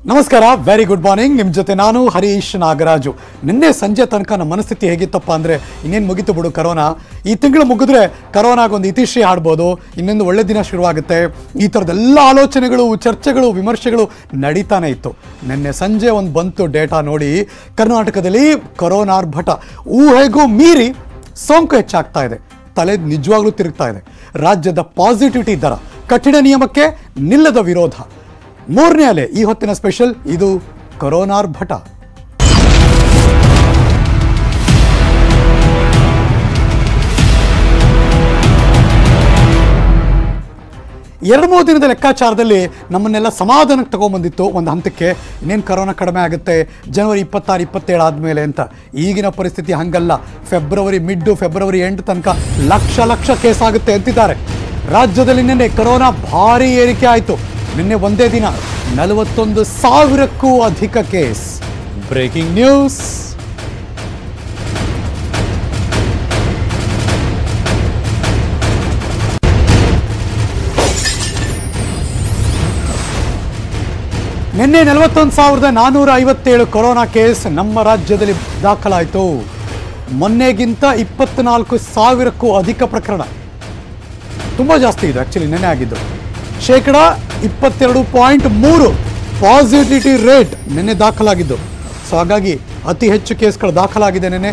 ನಮಸ್ಕಾರ very good morning ನಿಮ್ಮ ಜೊತೆ ನಾನು ಹರೀಶ್ ನಾಗರಾಜು ನಿನ್ನೆ ಸಂಜೆ ತನಕ ನಮ್ಮ ಮನಸ್ಥಿತಿ ಹೇಗಿತ್ತಪ್ಪ ಅಂದರೆ ಇನ್ನೇನು ಮುಗಿತು ಬಿಡು ಕರೋನಾ ಈ ತಿಂಗಳು ಮುಗಿದ್ರೆ ಕರೋನಾಗೊಂದು ಇತಿಶ್ರೀ ಆಡ್ಬೋದು ಇನ್ನೊಂದು ಒಳ್ಳೆ ದಿನ ಶುರುವಾಗುತ್ತೆ ಈ ಥರದ್ದೆಲ್ಲ ಆಲೋಚನೆಗಳು ಚರ್ಚೆಗಳು ವಿಮರ್ಶೆಗಳು ನಡೀತಾನೆ ಇತ್ತು ನಿನ್ನೆ ಸಂಜೆ ಒಂದು ಬಂತು ಡೇಟಾ ನೋಡಿ ಕರ್ನಾಟಕದಲ್ಲಿ ಕರೋನಾರ್ಭಟ ಊಹೆಗೂ ಮೀರಿ ಸೋಂಕು ಹೆಚ್ಚಾಗ್ತಾ ಇದೆ ತಲೆ ನಿಜವಾಗ್ಲೂ ತಿರುಗ್ತಾ ಇದೆ ರಾಜ್ಯದ ಪಾಸಿಟಿವಿಟಿ ದರ ಕಠಿಣ ನಿಯಮಕ್ಕೆ ನಿಲ್ಲದ ವಿರೋಧ ಮೂರನೇ ಅಲೆ ಈ ಹೊತ್ತಿನ ಸ್ಪೆಷಲ್ ಇದು ಕೊರೋನಾರ್ಭಟ ಎರಡು ಮೂರು ದಿನದ ಲೆಕ್ಕಾಚಾರದಲ್ಲಿ ನಮ್ಮನ್ನೆಲ್ಲ ಸಮಾಧಾನಕ್ಕೆ ತಗೊಂಬಂದಿತ್ತು ಒಂದು ಹಂತಕ್ಕೆ ಇನ್ನೇನು ಕರೋನಾ ಕಡಿಮೆ ಆಗುತ್ತೆ ಜನವರಿ ಇಪ್ಪತ್ತಾರು ಇಪ್ಪತ್ತೇಳು ಆದಮೇಲೆ ಅಂತ ಈಗಿನ ಪರಿಸ್ಥಿತಿ ಹಂಗಲ್ಲ ಫೆಬ್ರವರಿ ಮಿಡ್ಡು ಫೆಬ್ರವರಿ ಎಂಟು ತನಕ ಲಕ್ಷ ಲಕ್ಷ ಕೇಸ್ ಆಗುತ್ತೆ ಅಂತಿದ್ದಾರೆ ರಾಜ್ಯದಲ್ಲಿ ನಿನ್ನೆ ಕರೋನಾ ಭಾರಿ ಏರಿಕೆ ಆಯಿತು ನಿನ್ನೆ ಒಂದೇ ದಿನ ನಲವತ್ತೊಂದು ಸಾವಿರಕ್ಕೂ ಅಧಿಕ ಕೇಸ್ ಬ್ರೇಕಿಂಗ್ ನ್ಯೂಸ್ ನಿನ್ನೆ ನಲವತ್ತೊಂದು ಸಾವಿರದ ನಾನ್ನೂರ ಐವತ್ತೇಳು ಕೊರೋನಾ ಕೇಸ್ ನಮ್ಮ ರಾಜ್ಯದಲ್ಲಿ ದಾಖಲಾಯಿತು ಮೊನ್ನೆಗಿಂತ ಇಪ್ಪತ್ನಾಲ್ಕು ಸಾವಿರಕ್ಕೂ ಅಧಿಕ ಪ್ರಕರಣ ತುಂಬ ಜಾಸ್ತಿ ಇದೆ ಆ್ಯಕ್ಚುಲಿ ನೆನೆ ಆಗಿದ್ದು ಶೇಕಡ ಇಪ್ಪತ್ತೆರಡು ಪಾಯಿಂಟ್ ಮೂರು ಪಾಸಿಟಿವಿಟಿ ರೇಟ್ ನಿನ್ನೆ ದಾಖಲಾಗಿದ್ದು ಸೊ ಹಾಗಾಗಿ ಅತಿ ಹೆಚ್ಚು ಕೇಸ್ಗಳು ದಾಖಲಾಗಿದೆ ನೆನ್ನೆ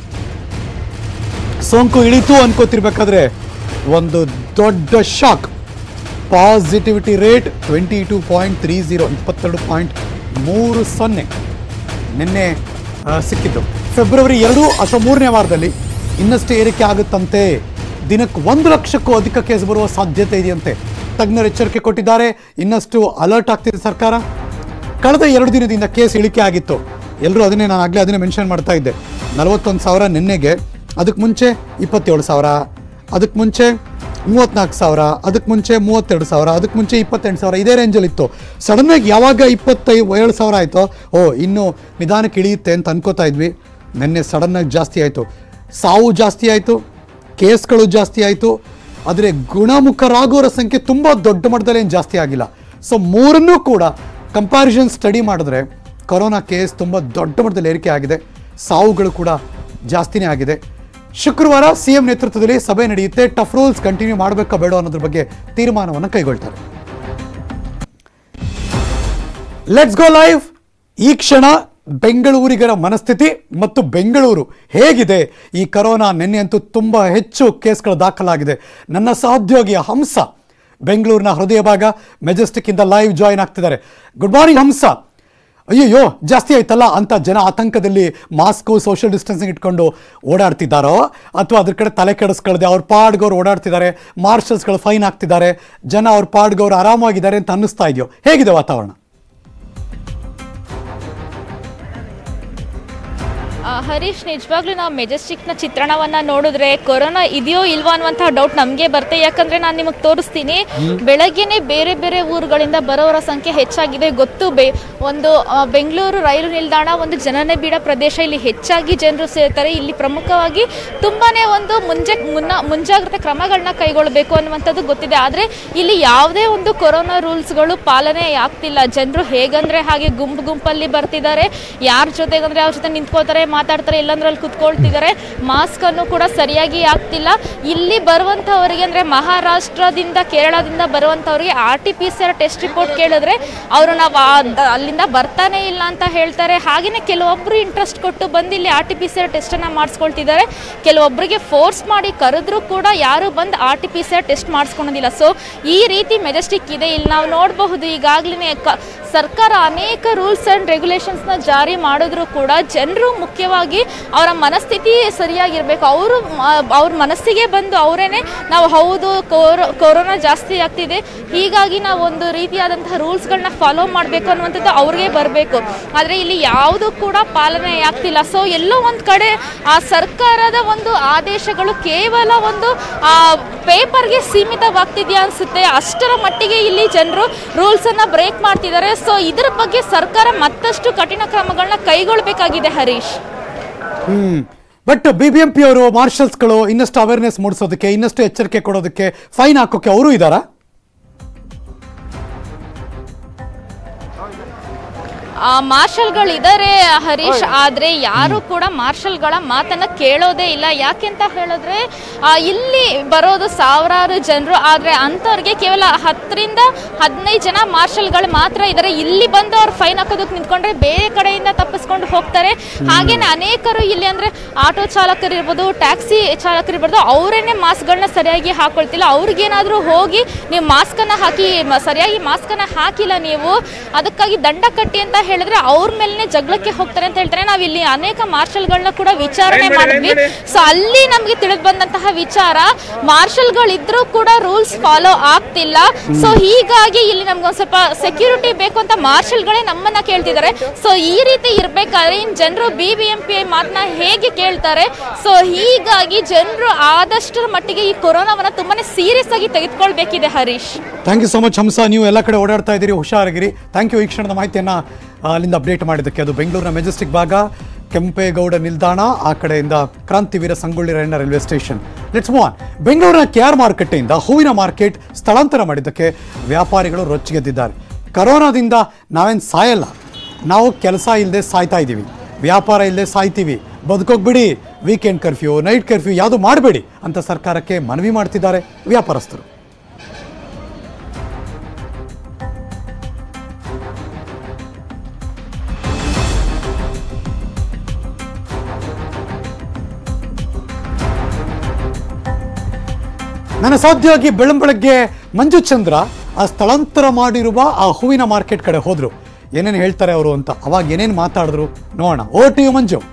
ಸೋಂಕು ಇಳಿತು ಅನ್ಕೋತಿರ್ಬೇಕಾದ್ರೆ ಒಂದು ದೊಡ್ಡ shock positivity rate twenty two point three zero ಇಪ್ಪತ್ತೆರಡು ಪಾಯಿಂಟ್ ಮೂರು ಸೊನ್ನೆ ನಿನ್ನೆ ಆ, ಸಿಕ್ಕಿದ್ದು ಫೆಬ್ರವರಿ ಎರಡು ಅಥವಾ ಮೂರನೇ ವಾರದಲ್ಲಿ ಇನ್ನಷ್ಟು ಏರಿಕೆ ಆಗುತ್ತಂತೆ ದಿನಕ್ಕೆ ಒಂದು ಲಕ್ಷಕ್ಕೂ ಅಧಿಕ ಕೇಸ್ ಬರುವ ಸಾಧ್ಯತೆ ಇದೆಯಂತೆ ತಜ್ಞರು ಎಚ್ಚರಿಕೆ ಕೊಟ್ಟಿದ್ದಾರೆ ಇನ್ನಷ್ಟು ಅಲರ್ಟ್ ಆಗ್ತಿದೆ ಸರ್ಕಾರ ಕಳೆದ ಎರಡು ದಿನದಿಂದ ಕೇಸ್ ಇಳಿಕೆ ಆಗಿತ್ತು ಎಲ್ಲರೂ ಅದನ್ನೇ ನಾನು ಆಗಲೇ ಅದನ್ನೇ ಮೆನ್ಷನ್ ಮಾಡ್ತಾ ಇದ್ದೆ ನಲವತ್ತೊಂದು ಸಾವಿರ ನಿನ್ನೆಗೆ ಅದಕ್ಕೆ ಮುಂಚೆ ಇಪ್ಪತ್ತೇಳು ಸಾವಿರ ಅದಕ್ಕೆ ಮುಂಚೆ ಮೂವತ್ನಾಲ್ಕು ಸಾವಿರ ಅದಕ್ಕೆ ಮುಂಚೆ ಮೂವತ್ತೆರಡು ಸಾವಿರ ಅದಕ್ಕೆ ಮುಂಚೆ ಇಪ್ಪತ್ತೆಂಟು ಸಾವಿರ ಇದೇ ರೇಂಜಲ್ಲಿ ಇತ್ತು ಸಡನ್ನಾಗಿ ಯಾವಾಗ ಇಪ್ಪತ್ತೈ ಏಳು ಸಾವಿರ ಆಯಿತೋ ಓ ಇನ್ನೂ ನಿಧಾನಕ್ಕೆ ಇಳಿಯುತ್ತೆ ಅಂತ ಅನ್ಕೋತಾ ಇದ್ವಿ ನಿನ್ನೆ ಸಡನ್ನಾಗಿ ಜಾಸ್ತಿ ಆಯಿತು ಸಾವು ಜಾಸ್ತಿ ಆಯಿತು ಕೇಸ್ಗಳು ಜಾಸ್ತಿ ಆಯಿತು ಆದರೆ ಗುಣಮುಖರಾಗೋರ ಸಂಖ್ಯೆ ತುಂಬ ದೊಡ್ಡ ಮಟ್ಟದಲ್ಲಿ ಏನು ಜಾಸ್ತಿ ಆಗಿಲ್ಲ ಸೊ ಮೂರನ್ನೂ ಕೂಡ ಕಂಪ್ಯಾರಿಸನ್ ಸ್ಟಡಿ ಮಾಡಿದ್ರೆ ಕೊರೋನಾ ಕೇಸ್ ತುಂಬ ದೊಡ್ಡ ಮಟ್ಟದಲ್ಲಿ ಏರಿಕೆ ಆಗಿದೆ ಸಾವುಗಳು ಕೂಡ ಜಾಸ್ತಿನೇ ಆಗಿದೆ ಶುಕ್ರವಾರ ಸಿ ಎಂ ನೇತೃತ್ವದಲ್ಲಿ ಸಭೆ ನಡೆಯುತ್ತೆ ಟಫ್ ರೂಲ್ಸ್ ಕಂಟಿನ್ಯೂ ಮಾಡಬೇಕಾ ಬೇಡ ಅನ್ನೋದ್ರ ಬಗ್ಗೆ ತೀರ್ಮಾನವನ್ನು ಕೈಗೊಳ್ತಾರೆ ಲೆಟ್ಸ್ ಗೋ ಲೈವ್ ಈ ಕ್ಷಣ ಬೆಂಗಳೂರಿಗರ ಮನಸ್ಥಿತಿ ಮತ್ತು ಬೆಂಗಳೂರು ಹೇಗಿದೆ ಈ ಕರೋನಾ ನಿನ್ನೆ ಅಂತೂ ತುಂಬ ಹೆಚ್ಚು ಕೇಸ್ಗಳು ದಾಖಲಾಗಿದೆ ನನ್ನ ಸಹೋದ್ಯೋಗಿಯ ಹಂಸ ಬೆಂಗಳೂರಿನ ಹೃದಯ ಭಾಗ ಮೆಜೆಸ್ಟಿಕ್ ಇಂದ ಲೈವ್ ಜಾಯಿನ್ ಆಗ್ತಿದ್ದಾರೆ ಗುಡ್ ಮಾರ್ನಿಂಗ್ ಹಂಸ ಅಯ್ಯಯ್ಯೋ ಜಾಸ್ತಿ ಆಯ್ತಲ್ಲ ಅಂತ ಜನ ಆತಂಕದಲ್ಲಿ ಮಾಸ್ಕು ಸೋಷಿಯಲ್ ಡಿಸ್ಟೆನ್ಸಿಂಗ್ ಇಟ್ಕೊಂಡು ಓಡಾಡ್ತಿದ್ದಾರೋ ಅಥವಾ ಅದ್ರ ಕಡೆ ತಲೆ ಕೆಡಿಸ್ಕೊಳ್ದೆ ಅವ್ರ ಪಾಡ್ಗವ್ರು ಓಡಾಡ್ತಿದ್ದಾರೆ ಮಾರ್ಷಲ್ಸ್ಗಳು ಫೈನ್ ಹಾಕ್ತಿದ್ದಾರೆ ಜನ ಅವ್ರ ಪಾಡ್ಗವ್ರು ಆರಾಮಾಗಿದ್ದಾರೆ ಅಂತ ಅನ್ನಿಸ್ತಾ ಇದೆಯೋ ಹೇಗಿದೆ ವಾತಾವರಣ ಆ, ಹರೀಶ್ ನಿಜವಾಗ್ಲೂ ನಾವು ಮೆಜೆಸ್ಟಿಕ್ನ ಚಿತ್ರಣವನ್ನ ನೋಡಿದ್ರೆ ಕೊರೋನಾ ಇದೆಯೋ ಇಲ್ವೋ ಅನ್ನುವಂತಹ ಡೌಟ್ ನಮಗೆ ಬರುತ್ತೆ ಯಾಕಂದ್ರೆ ನಾನು ನಿಮಗೆ ತೋರಿಸ್ತೀನಿ ಬೆಳಗ್ಗೆನೆ ಬೇರೆ ಬೇರೆ ಊರುಗಳಿಂದ ಬರೋವರ ಸಂಖ್ಯೆ ಹೆಚ್ಚಾಗಿದೆ ಗೊತ್ತು ಬೆ ಒಂದು ಆ, ಬೆಂಗಳೂರು ರೈಲು ನಿಲ್ದಾಣ ಒಂದು ಜನನೇ ಬೀಡ ಪ್ರದೇಶ ಇಲ್ಲಿ ಹೆಚ್ಚಾಗಿ ಜನರು ಸೇರ್ತಾರೆ ಇಲ್ಲಿ ಪ್ರಮುಖವಾಗಿ ತುಂಬಾನೇ ಒಂದು ಮುಂಜೆ ಮುನ್ನ ಮುಂಜಾಗ್ರತೆ ಕ್ರಮಗಳನ್ನ ಕೈಗೊಳ್ಳಬೇಕು ಅನ್ನುವಂಥದ್ದು ಗೊತ್ತಿದೆ ಆದರೆ ಇಲ್ಲಿ ಯಾವುದೇ ಒಂದು ಕೊರೋನಾ ರೂಲ್ಸ್ಗಳು ಪಾಲನೆ ಆಗ್ತಿಲ್ಲ ಜನರು ಹೇಗಂದ್ರೆ ಹಾಗೆ ಗುಂಪು ಗುಂಪಲ್ಲಿ ಬರ್ತಿದ್ದಾರೆ ಯಾರ ಜೊತೆಗಂದ್ರೆ ಅವ್ರ ಜೊತೆ ನಿಂತ್ಕೋತಾರೆ ಮಾತಾಡ್ತಾರೆ ಇಲ್ಲಾಂದ್ರೆ ಅಲ್ಲಿ ಕುತ್ಕೊಳ್ತಿದ್ದಾರೆ ಮಾಸ್ಕ್ ಅನ್ನು ಕೂಡ ಸರಿಯಾಗಿ ಆಗ್ತಿಲ್ಲ ಇಲ್ಲಿ ಬರುವಂಥವರಿಗೆ ಅಂದ್ರೆ ಮಹಾರಾಷ್ಟ್ರದಿಂದ ಕೇರಳದಿಂದ ಬರುವಂಥವ್ರಿಗೆ R T P C R test report ಕೇಳಿದ್ರೆ ಅವರು ನಾವು ಅಲ್ಲಿಂದ ಬರ್ತಾನೆ ಇಲ್ಲ ಅಂತ ಹೇಳ್ತಾರೆ ಹಾಗೆಯೇ ಕೆಲವೊಬ್ರು ಇಂಟ್ರೆಸ್ಟ್ ಕೊಟ್ಟು ಬಂದು ಇಲ್ಲಿ R T P C R ಟೆಸ್ಟನ್ನು ಮಾಡಿಸ್ಕೊಳ್ತಿದ್ದಾರೆ ಕೆಲವೊಬ್ಬರಿಗೆ ಫೋರ್ಸ್ ಮಾಡಿ ಕರೆದ್ರೂ ಕೂಡ ಯಾರು ಬಂದು R T P C R test ಮಾಡಿಸ್ಕೊಳೋದಿಲ್ಲ ಸೊ ಈ ರೀತಿ ಮೆಜೆಸ್ಟಿಕ್ ಇದೆ ಇಲ್ಲಿ ನಾವು ನೋಡಬಹುದು ಈಗಾಗಲೇ ಕ ಸರ್ಕಾರ ಅನೇಕ ರೂಲ್ಸ್ ಆ್ಯಂಡ್ ರೆಗ್ಯುಲೇಷನ್ಸ್ನ ಜಾರಿ ಮಾಡಿದ್ರು ಕೂಡ ಜನರು ಮುಖ್ಯವಾಗಿ ಅವರ ಮನಸ್ಥಿತಿ ಸರಿಯಾಗಿರಬೇಕು ಅವರು ಅವ್ರ ಮನಸ್ಸಿಗೆ ಬಂದು ಅವರೇನೆ ನಾವು ಹೌದು ಕೋರೋ ಕೊರೋನಾ ಜಾಸ್ತಿ ಆಗ್ತಿದೆ ಹೀಗಾಗಿ ನಾವು ಒಂದು ರೀತಿಯಾದಂತಹ ರೂಲ್ಸ್ಗಳನ್ನ ಫಾಲೋ ಮಾಡಬೇಕು ಅನ್ನುವಂಥದ್ದು ಅವ್ರಿಗೆ ಬರಬೇಕು ಆದರೆ ಇಲ್ಲಿ ಯಾವುದು ಕೂಡ ಪಾಲನೆ ಆಗ್ತಿಲ್ಲ ಸೊ ಎಲ್ಲೋ ಒಂದು ಕಡೆ ಆ ಸರ್ಕಾರದ ಒಂದು ಆದೇಶಗಳು ಕೇವಲ ಒಂದು ಆ ಪೇಪರ್ಗೆ ಸೀಮಿತವಾಗ್ತಿದೆಯಾ ಅನಿಸುತ್ತೆ ಅಷ್ಟರ ಮಟ್ಟಿಗೆ ಇಲ್ಲಿ ಜನರು ರೂಲ್ಸನ್ನು ಬ್ರೇಕ್ ಮಾಡ್ತಿದ್ದಾರೆ ಸೊ ಇದರ ಬಗ್ಗೆ ಸರ್ಕಾರ ಮತ್ತಷ್ಟು ಕಠಿಣ ಕ್ರಮಗಳನ್ನ ಕೈಗೊಳ್ಳಬೇಕಾಗಿದೆ Harish hmm but B B M P ಅವರು ಮಾರ್ಷಲ್ಸ್ಗಳು ಇನ್ನಷ್ಟು ಅವೇರ್ನೆಸ್ ಮೂಡಿಸೋದಕ್ಕೆ ಇನ್ನಷ್ಟು ಎಚ್ಚರಿಕೆ ಕೊಡೋದಕ್ಕೆ ಫೈನ್ ಹಾಕೋಕೆ ಅವರು ಇದ್ದಾರಾ ಆ, ಮಾರ್ಷಲ್ಗಳಿದ್ದಾರೆ ಹರೀಶ್ ಆದ್ರೆ ಯಾರು ಕೂಡ ಮಾರ್ಷಲ್ಗಳ ಮಾತನ್ನ ಕೇಳೋದೇ ಇಲ್ಲ ಯಾಕೆಂತ ಹೇಳಿದ್ರೆ ಆ, ಇಲ್ಲಿ ಬರೋದು ಸಾವಿರಾರು ಜನರು ಆದ್ರೆ ಅಂಥವ್ರಿಗೆ ಕೇವಲ ಹತ್ತರಿಂದ ಹದಿನೈದು ಜನ ಮಾರ್ಷಲ್ಗಳು ಮಾತ್ರ ಇದ್ದಾರೆ ಇಲ್ಲಿ ಬಂದು ಅವ್ರು ಫೈನ್ ಹಾಕೋದಕ್ಕೆ ನಿಂತ್ಕೊಂಡ್ರೆ ಬೇರೆ ಕಡೆಯಿಂದ ತಪ್ಪಿಸ್ಕೊಂಡು ಹೋಗ್ತಾರೆ ಹಾಗೇನೆ ಅನೇಕರು ಇಲ್ಲಿ ಅಂದ್ರೆ ಆಟೋ ಚಾಲಕರು ಇರ್ಬೋದು ಟ್ಯಾಕ್ಸಿ ಚಾಲಕರು ಇರ್ಬೋದು ಅವರೇನೆ ಮಾಸ್ಕ್ಗಳನ್ನ ಸರಿಯಾಗಿ ಹಾಕೊಳ್ತಿಲ್ಲ ಅವ್ರಿಗೇನಾದ್ರೂ ಹೋಗಿ ನೀವು ಮಾಸ್ಕನ್ನ ಹಾಕಿ ಮ- ಸರಿಯಾಗಿ ಮಾಸ್ಕನ್ನ ಹಾಕಿಲ್ಲ ನೀವು ಅದಕ್ಕಾಗಿ ದಂಡ ಕಟ್ಟಿ ಅಂತ ಹೇಳಿದ್ರೆ ಅವ್ರ ಮೇಲೆನೆ ಜಗಳಕ್ಕೆ ಹೋಗ್ತಾರೆ ಅಂತ ಹೇಳ್ತಾರೆ ನಾವು ಇಲ್ಲಿ ಅನೇಕ ಮಾರ್ಷಲ್ಗಳನ್ನ ಕೂಡ ವಿಚಾರಣೆ ಮಾಡಿದ್ವಿ ಸೊ ಅಲ್ಲಿ ನಮ್ಗೆ ತಿಳಿದು ಬಂದಂತಹ ವಿಚಾರ ಮಾರ್ಷಲ್ಗಳಿದ್ರೂ ಕೂಡ ರೂಲ್ಸ್ ಫಾಲೋ ಆಗ್ತಿಲ್ಲ ಸೊ ಹೀಗಾಗಿ ಇಲ್ಲಿ ನಮ್ಗೆ ಒಂದ್ ಸ್ವಲ್ಪ ಸೆಕ್ಯೂರಿಟಿ ಬೇಕು ಅಂತ ಮಾರ್ಷಲ್ಗಳೇ ನಮ್ಮನ್ನ ಕೇಳ್ತಿದ್ದಾರೆ ಸೊ ಈ ರೀತಿ ಇರ್ಬೇಕಾದ್ರೆ ಇನ್ ಜನರು ಬಿ ಬಿ ಎಂ ಪಿ ಮಾತನ್ನ ಹೇಗೆ ಕೇಳ್ತಾರೆ ಸೊ ಹೀಗಾಗಿ ಜನರು ಆದಷ್ಟರ ಮಟ್ಟಿಗೆ ಈ ಕೊರೋನಾವನ್ನ ತುಂಬಾನೇ ಸೀರಿಯಸ್ ಆಗಿ ತೆಗೆದುಕೊಳ್ಬೇಕಿದೆ Harish thank you so much Hamsa ನೀವು ಎಲ್ಲ ಕಡೆ ಓಡಾಡ್ತಾ ಇದ್ದೀರಿ ಹುಷಾರಾಗಿರಿ ಥ್ಯಾಂಕ್ ಯು ಈ ಕ್ಷಣದ ಮಾಹಿತಿಯನ್ನು ಅಲ್ಲಿಂದ ಅಪ್ಡೇಟ್ ಮಾಡಿದ್ದಕ್ಕೆ ಅದು ಬೆಂಗಳೂರಿನ ಮೆಜೆಸ್ಟಿಕ್ ಭಾಗ ಕೆಂಪೇಗೌಡ ನಿಲ್ದಾಣ ಆ ಕಡೆಯಿಂದ Krantiveera Sangolli Rayanna railway station let's move on ಬೆಂಗಳೂರಿನ ಕೆ ಆರ್ ಮಾರುಕಟ್ಟೆಯಿಂದ ಹೂವಿನ ಮಾರ್ಕೆಟ್ ಸ್ಥಳಾಂತರ ಮಾಡಿದ್ದಕ್ಕೆ ವ್ಯಾಪಾರಿಗಳು ರೊಚ್ಚಿಗೆದ್ದಿದ್ದಾರೆ ಕರೋನಾದಿಂದ ನಾವೇನು ಸಾಯಲ್ಲ ನಾವು ಕೆಲಸ ಇಲ್ಲದೆ ಸಾಯ್ತಾ ಇದ್ದೀವಿ ವ್ಯಾಪಾರ ಇಲ್ಲದೆ ಸಾಯ್ತೀವಿ ಬದುಕೋಗ್ಬಿಡಿ ವೀಕೆಂಡ್ ಕರ್ಫ್ಯೂ ನೈಟ್ ಕರ್ಫ್ಯೂ ಯಾವುದು ಮಾಡಬೇಡಿ ಅಂತ ಸರ್ಕಾರಕ್ಕೆ ಮನವಿ ಮಾಡ್ತಿದ್ದಾರೆ ವ್ಯಾಪಾರಸ್ಥರು ನನ್ನ ಸಾಧ್ಯವಾಗಿ ಬೆಳಂಬೆಳಗ್ಗೆ ಮಂಜು ಚಂದ್ರ ಆ ಸ್ಥಳಾಂತರ ಮಾಡಿರುವ ಆ ಹೂವಿನ ಮಾರ್ಕೆಟ್ ಕಡೆ ಹೋದ್ರು ಏನೇನು ಹೇಳ್ತಾರೆ ಅವರು ಅಂತ ಅವಾಗ ಏನೇನು ಮಾತಾಡಿದ್ರು ನೋಡೋಣ ಓ ಟಿ ಯು ಮಂಜು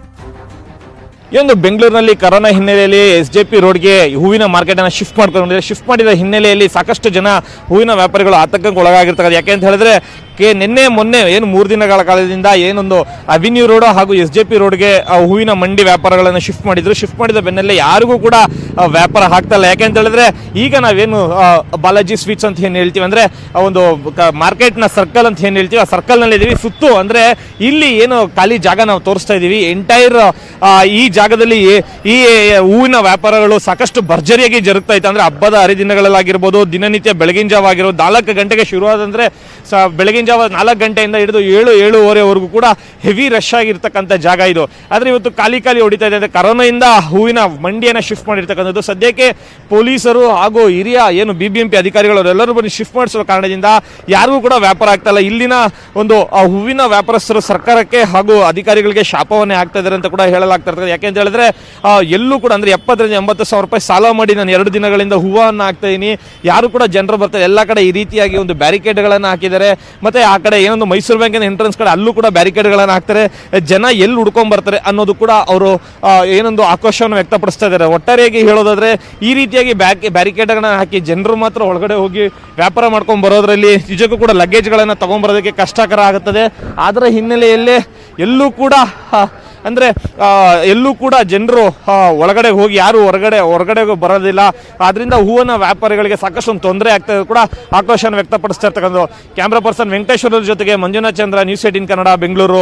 ಈ ಒಂದು ಬೆಂಗಳೂರಿನಲ್ಲಿ ಕರೋನಾ ಹಿನ್ನೆಲೆಯಲ್ಲಿ ಎಸ್ ಜೆ ಪಿ ರೋಡ್ಗೆ ಹೂವಿನ ಮಾರ್ಕೆಟ್ ಅನ್ನ ಶಿಫ್ಟ್ ಮಾಡ್ಕೊಂಡಿದ್ದಾರೆ ಶಿಫ್ಟ್ ಮಾಡಿದ ಹಿನ್ನೆಲೆಯಲ್ಲಿ ಸಾಕಷ್ಟು ಜನ ಹೂವಿನ ವ್ಯಾಪಾರಿಗಳು ಆತಂಕಕ್ಕೆ ಒಳಗಾಗಿರ್ತಾರೆ ಯಾಕೆ ಅಂತ ಹೇಳಿದ್ರೆ ಕೆ ನಿನ್ನೆ ಮೊನ್ನೆ ಏನು ಮೂರು ದಿನಗಳ ಕಾಲದಿಂದ ಏನೊಂದು ಅವಿನ್ಯೂ ರೋಡ್ ಹಾಗೂ ಎಸ್ ಜೆ ಪಿ ರೋಡ್ಗೆ ಆ ಹೂವಿನ ಮಂಡಿ ವ್ಯಾಪಾರಗಳನ್ನು ಶಿಫ್ಟ್ ಮಾಡಿದ್ರು ಶಿಫ್ಟ್ ಮಾಡಿದ ಬೆನ್ನಲ್ಲೇ ಯಾರಿಗೂ ಕೂಡ ಆ, ವ್ಯಾಪಾರ ಆಗ್ತಾ ಇಲ್ಲ ಯಾಕೆ ಅಂತ ಹೇಳಿದ್ರೆ ಈಗ ನಾವೇನು ಆ, ಬಾಲಾಜಿ ಸ್ವೀಟ್ಸ್ ಅಂತ ಏನು ಹೇಳ್ತೀವಿ ಅಂದ್ರೆ ಆ ಒಂದು ಮಾರ್ಕೆಟ್ನ ಸರ್ಕಲ್ ಅಂತ ಏನು ಹೇಳ್ತೀವಿ ಆ ಸರ್ಕಲ್ನಲ್ಲಿ ಇದೀವಿ ಸುತ್ತು ಅಂದ್ರೆ ಇಲ್ಲಿ ಏನು ಖಾಲಿ ಜಾಗ ನಾವು ತೋರಿಸ್ತಾ ಇದೀವಿ ಎಂಟೈರ್ ಈ ಜಾಗದಲ್ಲಿ ಈ- ಈ ಹೂವಿನ ವ್ಯಾಪಾರಗಳು ಸಾಕಷ್ಟು ಭರ್ಜರಿಯಾಗಿ ಜರುಗ್ತಾ ಇತ್ತು ಅಂದ್ರೆ ಹಬ್ಬದ ಹರಿದಿನಗಳಲ್ಲಾಗಿರ್ಬೋದು ದಿನನಿತ್ಯ ಬೆಳಗಿನ ಜಾವ ಆಗಿರ್ಬೋದು ನಾಲ್ಕು ಗಂಟೆಗೆ ಶುರುವಾದಂದ್ರೆ ಸ ಬೆಳಗಿನ ಜಾವ ನಾಲ್ಕು ಗಂಟೆಯಿಂದ ಹಿಡಿದು ಏಳು ಏಳುವರೆವರೆಗೂ ಕೂಡ ಹೆವಿ ರಶ್ ಆಗಿರ್ತಕ್ಕಂಥ ಜಾಗ ಇದು ಆದ್ರೆ ಇವತ್ತು ಖಾಲಿ ಖಾಲಿ ಹೊಡಿತಾ ಇದೆ ಅಂದ್ರೆ ಕರೋನಾಯಿಂದ ಹೂವಿನ ಮಂಡಿಯನ್ನ ಶಿಫ್ಟ್ ಮಾಡಿರ್ತಕ್ಕಂಥದ್ದು ಸದ್ಯಕ್ಕೆ ಪೊಲೀಸರು ಹಾಗೂ ಹಿರಿಯ ಏನು ಬಿ ಬಿ ಎಂ ಪಿ ಅಧಿಕಾರಿಗಳು ಅವರೆಲ್ಲರೂ ಬಂದು ಶಿಫ್ಟ್ ಮಾಡಿಸೋ ಕಾರಣದಿಂದ ಯಾರಿಗೂ ಕೂಡ ವ್ಯಾಪಾರ ಆಗ್ತಾ ಇಲ್ಲ ಇಲ್ಲಿನ ಒಂದು ಆ ಹೂವಿನ ವ್ಯಾಪಾರಸ್ಥರು ಸರ್ಕಾರಕ್ಕೆ ಹಾಗೂ ಅಧಿಕಾರಿಗಳಿಗೆ ಶಾಪವನ್ನೇ ಆಗ್ತಾ ಇದ್ದಾರೆ ಅಂತ ಕೂಡ ಹೇಳಲಾಗ್ತಾ ಇರ್ತದೆ ಯಾಕೆ ಅಂತ ಹೇಳಿದ್ರೆ ಆ, ಎಲ್ಲೂ ಕೂಡ ಅಂದ್ರೆ ಎಪ್ಪತ್ತರಿಂದ ಎಂಬತ್ತು ಸಾವಿರ ರೂಪಾಯಿ ಸಾಲ ಮಾಡಿ ನಾನು ಎರಡು ದಿನಗಳಿಂದ ಹೂವನ್ನ ಹಾಕ್ತಾ ಇದೀನಿ ಯಾರು ಕೂಡ ಜನರು ಬರ್ತಾರೆ ಎಲ್ಲ ಕಡೆ ಈ ರೀತಿಯಾಗಿ ಒಂದು ಬ್ಯಾರಿಕೇಡ್ಗಳನ್ನ ಹಾಕಿದ್ದಾರೆ ಮತ್ತೆ ಆ ಕಡೆ ಏನೊಂದು ಮೈಸೂರು ಬ್ಯಾಂಕಿನ ಎಂಟ್ರೆನ್ಸ್ ಕಡೆ ಅಲ್ಲೂ ಕೂಡ ಬ್ಯಾರಿಕೇಡ್ಗಳನ್ನ ಹಾಕ್ತಾರೆ ಜನ ಎಲ್ಲಿ ಹುಡ್ಕೊಂಡ್ ಬರ್ತಾರೆ ಅನ್ನೋದು ಕೂಡ ಅವರು ಏನೊಂದು ಆಕ್ರೋಶವನ್ನು ವ್ಯಕ್ತಪಡಿಸ್ತಾ ಇದ್ದಾರೆ ಒಟ್ಟಾರೆಯಾಗಿ ಹೇಳೋದಾದ್ರೆ ಈ ರೀತಿಯಾಗಿ ಬ್ಯಾಕ್ ಬ್ಯಾರಿಕೇಡ್ಗಳನ್ನ ಹಾಕಿ ಜನರು ಮಾತ್ರ ಒಳಗಡೆ ಹೋಗಿ ವ್ಯಾಪಾರ ಮಾಡ್ಕೊಂಡು ಬರೋದ್ರಲ್ಲಿ ನಿಜಕ್ಕೂ ಕೂಡ ಲಗೇಜ್ಗಳನ್ನ ತಗೊಂಡ್ಬರೋದಕ್ಕೆ ಕಷ್ಟಕರ ಆಗುತ್ತದೆ ಅದರ ಹಿನ್ನೆಲೆಯಲ್ಲಿ ಎಲ್ಲೂ ಕೂಡ ಆ, ಅಂದ್ರೆ ಆ, ಎಲ್ಲೂ ಕೂಡ ಜನರು ಒಳಗಡೆ ಹೋಗಿ ಯಾರು ಹೊರಗಡೆ ಹೊರಗಡೆ ಬರೋದಿಲ್ಲ ಆದ್ರಿಂದ ಹೂವಿನ ವ್ಯಾಪಾರಿಗಳಿಗೆ ಸಾಕಷ್ಟು ಒಂದು ತೊಂದರೆ ಆಗ್ತಾ ಇದೆ ಕೂಡ ಆಕ್ರೋಶನ ವ್ಯಕ್ತಪಡಿಸ್ತಾ ಇರ್ತಕ್ಕಂಥ ಕ್ಯಾಮ್ರಾ ಪರ್ಸನ್ ವೆಂಕಟೇಶ್ವರ ಜೊತೆಗೆ ಮಂಜುನಾಥ್ ಚಂದ್ರ ನ್ಯೂಸ್ ಏಟಿನ್ ಕನ್ನಡ ಬೆಂಗಳೂರು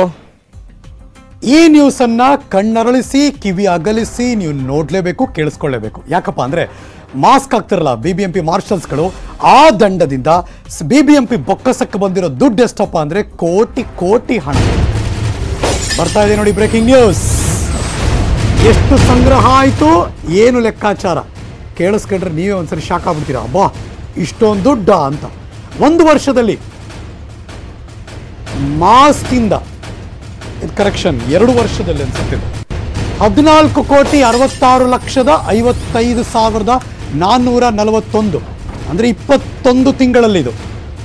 ಈ ನ್ಯೂಸ್ ಅನ್ನ ಕಣ್ಣರಳಿಸಿ ಕಿವಿ ಅಗಲಿಸಿ ನೀವು ನೋಡ್ಲೇಬೇಕು ಕೇಳಿಸ್ಕೊಳ್ಳೇಬೇಕು ಯಾಕಪ್ಪ ಅಂದ್ರೆ ಮಾಸ್ಕ್ ಹಾಕ್ತಿರಲ್ಲ ಬಿ ಬಿ ಎಂ ಪಿ ಮಾರ್ಷಲ್ಸ್ಗಳು ಆ ದಂಡದಿಂದ ಬಿ ಬಿ ಎಂ ಪಿ ಬೊಕ್ಕಸಕ್ಕೆ ಬಂದಿರೋ ದುಡ್ಡು ಎಷ್ಟಪ್ಪ ಅಂದ್ರೆ ಕೋಟಿ ಕೋಟಿ ಹಣ ಬರ್ತಾ ಇದೆ ನೋಡಿ ಬ್ರೇಕಿಂಗ್ ನ್ಯೂಸ್ ಎಷ್ಟು ಸಂಗ್ರಹ ಆಯಿತು ಏನು ಲೆಕ್ಕಾಚಾರ ಕೇಳಿಸ್ಕೊಂಡ್ರೆ ನೀವೇ ಒಂದ್ಸರಿ ಶಾಕ್ ಆಗ್ಬಿಡ್ತೀರಾ ಅಬ್ಬಾ ಇಷ್ಟೊಂದು ದುಡ್ಡ ಅಂತ ಒಂದು ವರ್ಷದಲ್ಲಿ ಮಾಸ್ಕಿಂದ ಇದು ಕರೆಕ್ಷನ್ ಎರಡು ವರ್ಷದಲ್ಲಿ ಅನ್ಸುತ್ತೆ ಹದಿನಾಲ್ಕು ಕೋಟಿ ಅರವತ್ತಾರು ಲಕ್ಷದ ಐವತ್ತೈದು ಸಾವಿರದ ನಾನ್ನೂರ ನಲವತ್ತೊಂದು ಅಂದರೆ ಇಪ್ಪತ್ತೊಂದು ತಿಂಗಳಲ್ಲಿ ಇದು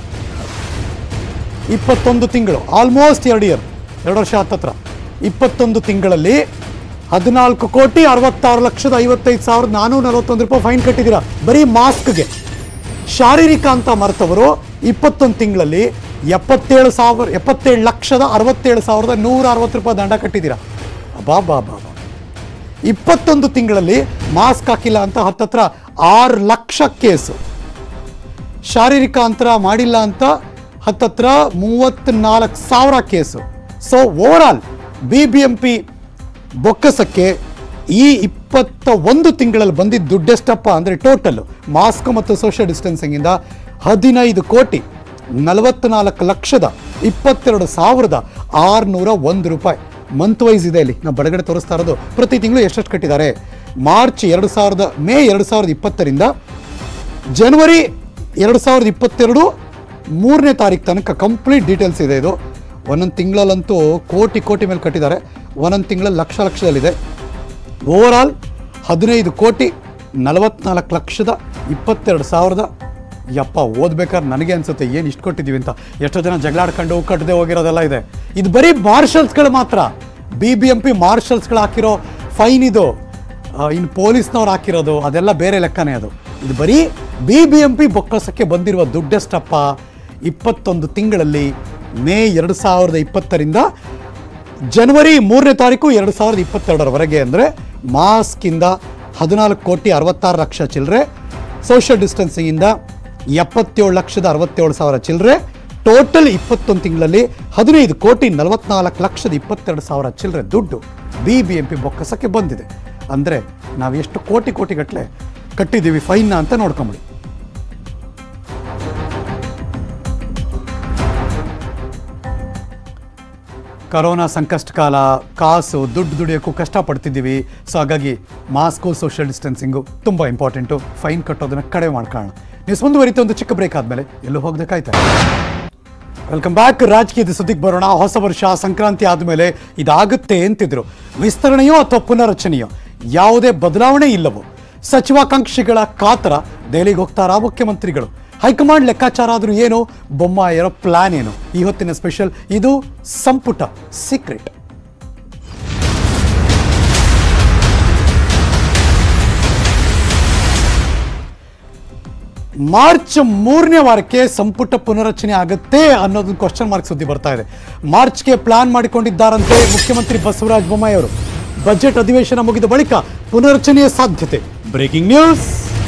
ಇಪ್ಪತ್ತೊಂದು ತಿಂಗಳು ಆಲ್ಮೋಸ್ಟ್ ಎರಡು ಇಯರ್ ಎರಡು ವರ್ಷ ಹತ್ತತ್ರ ಇಪ್ಪತ್ತೊಂದು ತಿಂಗಳಲ್ಲಿ ಹದಿನಾಲ್ಕು ಕೋಟಿ ಅರವತ್ತಾರು ಲಕ್ಷದ ಐವತ್ತೈದು ಸಾವಿರದ ನಾನ್ನೂರ ನಲವತ್ತೊಂದು ರೂಪಾಯಿ ಫೈನ್ ಕಟ್ಟಿದ್ದೀರಾ ಬರೀ ಮಾಸ್ಕ್ಗೆ ಶಾರೀರಿಕ ಅಂತ ಮರೆತವರು ಇಪ್ಪತ್ತೊಂದು ತಿಂಗಳಲ್ಲಿ ಎಪ್ಪತ್ತೇಳು ಸಾವಿರ ಎಪ್ಪತ್ತೇಳು ಲಕ್ಷದ ಅರವತ್ತೇಳು ಸಾವಿರದ ನೂರ ಅರವತ್ತು ರೂಪಾಯಿ ದಂಡ ಕಟ್ಟಿದ್ದೀರಾ ಬಾ ಬಾ ಬಾ ಬಾ ಇಪ್ಪತ್ತೊಂದು ತಿಂಗಳಲ್ಲಿ ಮಾಸ್ಕ್ ಹಾಕಿಲ್ಲ ಅಂತ ಹತ್ತತ್ರ ಆರು ಲಕ್ಷ ಕೇಸು ಶಾರೀರಿಕ ಅಂತರ ಮಾಡಿಲ್ಲ ಅಂತ ಹತ್ತತ್ರ ಮೂವತ್ತ್ನಾಲ್ಕು ಸಾವಿರ case so overall B B M P ಬೊಕ್ಕಸಕ್ಕೆ ಈ ಇಪ್ಪತ್ತ ಒಂದು ತಿಂಗಳಲ್ಲಿ ಬಂದಿದ್ದ ದುಡ್ಡೆಷ್ಟಪ್ಪ ಅಂದರೆ ಟೋಟಲ್ ಮಾಸ್ಕ್ ಮತ್ತು ಸೋಷಿಯಲ್ ಡಿಸ್ಟೆನ್ಸಿಂಗಿಂದ ಹದಿನೈದು ಕೋಟಿ ನಲವತ್ನಾಲ್ಕು ಲಕ್ಷದ ಇಪ್ಪತ್ತೆರಡು ಸಾವಿರದ ಆರುನೂರ ಒಂದು ರೂಪಾಯಿ ಮಂತ್ ವೈಸ್ ಇದೆ ಇಲ್ಲಿ ನಾವು ಬಡಗಡೆ ತೋರಿಸ್ತಾ ಇರೋದು ಪ್ರತಿ ತಿಂಗಳು ಎಷ್ಟೆಷ್ಟು ಕಟ್ಟಿದ್ದಾರೆ ಮಾರ್ಚ್ ಎರಡು ಸಾವಿರದ ಮೇ ಎರಡು ಸಾವಿರದ ಇಪ್ಪತ್ತರಿಂದ ಜನವರಿ ಎರಡು ಸಾವಿರದ ಇಪ್ಪತ್ತೆರಡು ಮೂರನೇ ತಾರೀಕು ತನಕ ಕಂಪ್ಲೀಟ್ ಡೀಟೇಲ್ಸ್ ಇದೆ ಇದು ಒಂದೊಂದು ತಿಂಗಳಲ್ಲಂತೂ ಕೋಟಿ ಕೋಟಿ ಮೇಲೆ ಕಟ್ಟಿದ್ದಾರೆ ಒಂದೊಂದು ತಿಂಗಳಲ್ಲಿ ಲಕ್ಷ ಲಕ್ಷದಲ್ಲಿದೆ ಓವರ್ ಆಲ್ ಹದಿನೈದು ಕೋಟಿ ನಲವತ್ನಾಲ್ಕು ಲಕ್ಷದ ಇಪ್ಪತ್ತೆರಡು ಸಾವಿರದ ಯಪ್ಪ ಓದ್ಬೇಕಾದ್ರೆ ನನಗೆ ಅನ್ಸುತ್ತೆ ಏನು ಇಷ್ಟು ಕೊಟ್ಟಿದ್ದೀವಿ ಅಂತ ಎಷ್ಟೋ ಜನ ಜಗಳಾಡ್ಕೊಂಡು ಕಟ್ಟದೆ ಹೋಗಿರೋದೆಲ್ಲ ಇದೆ ಇದು ಬರೀ ಮಾರ್ಷಲ್ಸ್ಗಳು ಮಾತ್ರ ಬಿ ಬಿ ಎಂ ಪಿ ಮಾರ್ಷಲ್ಸ್ಗಳು ಹಾಕಿರೋ ಫೈನ್ ಇದು ಆ, ಇನ್ನು ಪೊಲೀಸ್ನವ್ರು ಹಾಕಿರೋದು ಅದೆಲ್ಲ ಬೇರೆ ಲೆಕ್ಕನೇ ಅದು ಇದು ಬರೀ ಬಿ ಬಿ ಎಂ ಪಿ ಬೊಕ್ಕಸಕ್ಕೆ ಬಂದಿರುವ ದುಡ್ಡೆಷ್ಟಪ್ಪ ಇಪ್ಪತ್ತೊಂದು ತಿಂಗಳಲ್ಲಿ ಮೇ ಎರಡು ಸಾವಿರದ ಇಪ್ಪತ್ತರಿಂದ ಜನವರಿ ಮೂರನೇ ತಾರೀಕು ಎರಡು ಸಾವಿರದ ಇಪ್ಪತ್ತೆರಡರವರೆಗೆ ಅಂದರೆ ಮಾಸ್ಕಿಂದ ಹದಿನಾಲ್ಕು ಕೋಟಿ ಅರವತ್ತಾರು ಲಕ್ಷ ಚಿಲ್ಲರೆ ಸೋಷಿಯಲ್ ಡಿಸ್ಟೆನ್ಸಿಂಗಿಂದ ಎಪ್ಪತ್ತೇಳು ಲಕ್ಷದ ಅರವತ್ತೇಳು ಸಾವಿರ ಚಿಲ್ಲರೆ ಟೋಟಲ್ ಇಪ್ಪತ್ತೊಂದು ತಿಂಗಳಲ್ಲಿ ಹದಿನೈದು ಕೋಟಿ ನಲವತ್ನಾಲ್ಕು ಲಕ್ಷದ ಇಪ್ಪತ್ತೆರಡು ಸಾವಿರ ಚಿಲ್ಲರೆ ದುಡ್ಡು ಬಿ ಬಿ ಎಂ ಪಿ ಬೊಕ್ಕಸಕ್ಕೆ ಬಂದಿದೆ ಅಂದರೆ ನಾವು ಎಷ್ಟು ಕೋಟಿ ಕೋಟಿ ಗಟ್ಟಲೆ ಕಟ್ಟಿದ್ದೀವಿ ಫೈನ್ನ ಅಂತ ನೋಡ್ಕೊಂಬಿಡಿ ಕರೋನಾ ಸಂಕಷ್ಟ ಕಾಲ ಕಾಸು ದುಡ್ಡು ದುಡಿಯೋಕ್ಕೂ ಕಷ್ಟಪಡ್ತಿದ್ದೀವಿ ಸೊ ಹಾಗಾಗಿ ಮಾಸ್ಕು ಸೋಷಿಯಲ್ ಡಿಸ್ಟೆನ್ಸಿಂಗು ತುಂಬ ಇಂಪಾರ್ಟೆಂಟು ಫೈನ್ ಕಟ್ಟೋದನ್ನು ಕಡಿಮೆ ಮಾಡ್ಕೊಳ್ಳೋಣ ನೀವು ಮುಂದುವರಿತ ಒಂದು ಚಿಕ್ಕ ಬ್ರೇಕ್ ಆದಮೇಲೆ ಎಲ್ಲೂ ಹೋಗ್ಬೇಕಾಯ್ತಾ ವೆಲ್ಕಮ್ ಬ್ಯಾಕ್ ರಾಜಕೀಯದ ಸುದ್ದಿಗೆ ಬರೋಣ ಹೊಸ ವರ್ಷ ಸಂಕ್ರಾಂತಿ ಆದಮೇಲೆ ಇದಾಗುತ್ತೆ ಅಂತಿದ್ರು ವಿಸ್ತರಣೆಯೋ ಅಥವಾ ಪುನರಚನೆಯೋ ಯಾವುದೇ ಬದಲಾವಣೆ ಇಲ್ಲವೋ ಸಚಿವಾಕಾಂಕ್ಷಿಗಳ ಕಾತರ ದೆಹಲಿಗೆ ಹೋಗ್ತಾರಾ ಮುಖ್ಯಮಂತ್ರಿಗಳು ಹೈಕಮಾಂಡ್ ಲೆಕ್ಕಾಚಾರ ಆದರೂ ಏನು ಬೊಮ್ಮಾಯರ ಪ್ಲಾನ್ ಏನು ಈ ಹೊತ್ತಿನ ಸ್ಪೆಷಲ್ ಇದು ಸಂಪುಟ ಸೀಕ್ರೆಟ್ ಮಾರ್ಚ್ ಮೂರನೇ ವಾರಕ್ಕೆ ಸಂಪುಟ ಪುನರಚನೆ ಆಗುತ್ತೆ ಅನ್ನೋದೊಂದು ಕ್ವಶನ್ ಮಾರ್ಕ್ ಸುದ್ದಿ ಬರ್ತಾ ಇದೆ ಮಾರ್ಚ್ಗೆ ಪ್ಲಾನ್ ಮಾಡಿಕೊಂಡಿದ್ದಾರಂತೆ ಮುಖ್ಯಮಂತ್ರಿ ಬಸವರಾಜ ಬೊಮ್ಮಾಯಿ ಅವರು ಬಜೆಟ್ ಅಧಿವೇಶನ ಮುಗಿದ ಬಳಿಕ ಪುನರಚನೆಯ ಸಾಧ್ಯತೆ ಬ್ರೇಕಿಂಗ್ ನ್ಯೂಸ್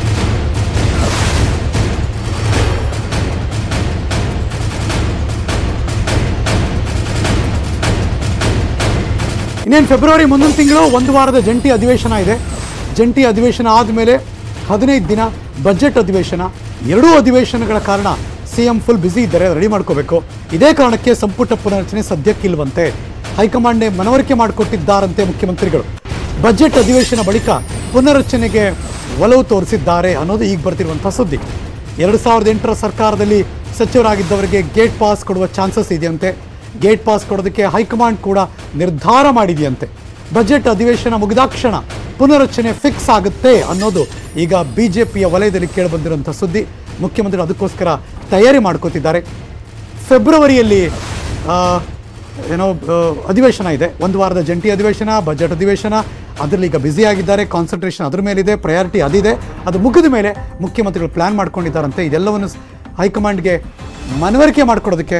ಇನ್ನೇನು ಫೆಬ್ರವರಿ ಮುಂದಿನ ತಿಂಗಳು ಒಂದು ವಾರದ ಜಂಟಿ ಅಧಿವೇಶನ ಇದೆ ಜಂಟಿ ಅಧಿವೇಶನ ಆದಮೇಲೆ ಹದಿನೈದು ದಿನ ಬಜೆಟ್ ಅಧಿವೇಶನ ಎರಡೂ ಅಧಿವೇಶನಗಳ ಕಾರಣ ಸಿ ಎಂ ಫುಲ್ ಬ್ಯುಸಿ ಇದ್ದಾರೆ ರೆಡಿ ಮಾಡ್ಕೋಬೇಕು ಇದೇ ಕಾರಣಕ್ಕೆ ಸಂಪುಟ ಪುನರಚನೆ ಸದ್ಯಕ್ಕಿಲ್ವಂತೆ ಹೈಕಮಾಂಡ್ನೇ ಮನವರಿಕೆ ಮಾಡಿಕೊಟ್ಟಿದ್ದಾರಂತೆ ಮುಖ್ಯಮಂತ್ರಿಗಳು ಬಜೆಟ್ ಅಧಿವೇಶನ ಬಳಿಕ ಪುನರಚನೆಗೆ ಒಲವು ತೋರಿಸಿದ್ದಾರೆ ಅನ್ನೋದು ಈಗ ಬರ್ತಿರುವಂಥ ಸುದ್ದಿ ಎರಡು ಸಾವಿರದ ಎಂಟರ ಸರ್ಕಾರದಲ್ಲಿ ಸಚಿವರಾಗಿದ್ದವರಿಗೆ ಗೇಟ್ ಪಾಸ್ ಕೊಡುವ ಚಾನ್ಸಸ್ ಇದೆಯಂತೆ ಗೇಟ್ ಪಾಸ್ ಕೊಡೋದಕ್ಕೆ ಹೈಕಮಾಂಡ್ ಕೂಡ ನಿರ್ಧಾರ ಮಾಡಿದೆಯಂತೆ ಬಜೆಟ್ ಅಧಿವೇಶನ ಮುಗಿದಾಕ್ಷಣ ಪುನರಚನೆ ಫಿಕ್ಸ್ ಆಗುತ್ತೆ ಅನ್ನೋದು ಈಗ ಬಿಜೆಪಿಯ ವಲಯದಲ್ಲಿ ಕೇಳಿಬಂದಿರುವಂಥ ಸುದ್ದಿ ಮುಖ್ಯಮಂತ್ರಿ ಅದಕ್ಕೋಸ್ಕರ ತಯಾರಿ ಮಾಡ್ಕೋತಿದ್ದಾರೆ ಫೆಬ್ರವರಿಯಲ್ಲಿ ಆ, ಏನೋ ಆ, ಅಧಿವೇಶನ ಇದೆ ಒಂದು ವಾರದ ಜಂಟಿ ಅಧಿವೇಶನ ಬಜೆಟ್ ಅಧಿವೇಶನ ಅದರಲ್ಲಿ ಈಗ ಬ್ಯುಸಿ ಆಗಿದ್ದಾರೆ ಕಾನ್ಸಂಟ್ರೇಷನ್ ಅದ್ರ ಮೇಲಿದೆ ಪ್ರಯಾರಿಟಿ ಅದಿದೆ ಅದು ಮುಗಿದ ಮೇಲೆ ಮುಖ್ಯಮಂತ್ರಿಗಳು ಪ್ಲಾನ್ ಮಾಡ್ಕೊಂಡಿದ್ದಾರಂತೆ ಇದೆಲ್ಲವನ್ನು ಸ್- ಹೈಕಮಾಂಡ್ಗೆ ಮನವರಿಕೆ ಮಾಡ್ಕೊಡೋದಕ್ಕೆ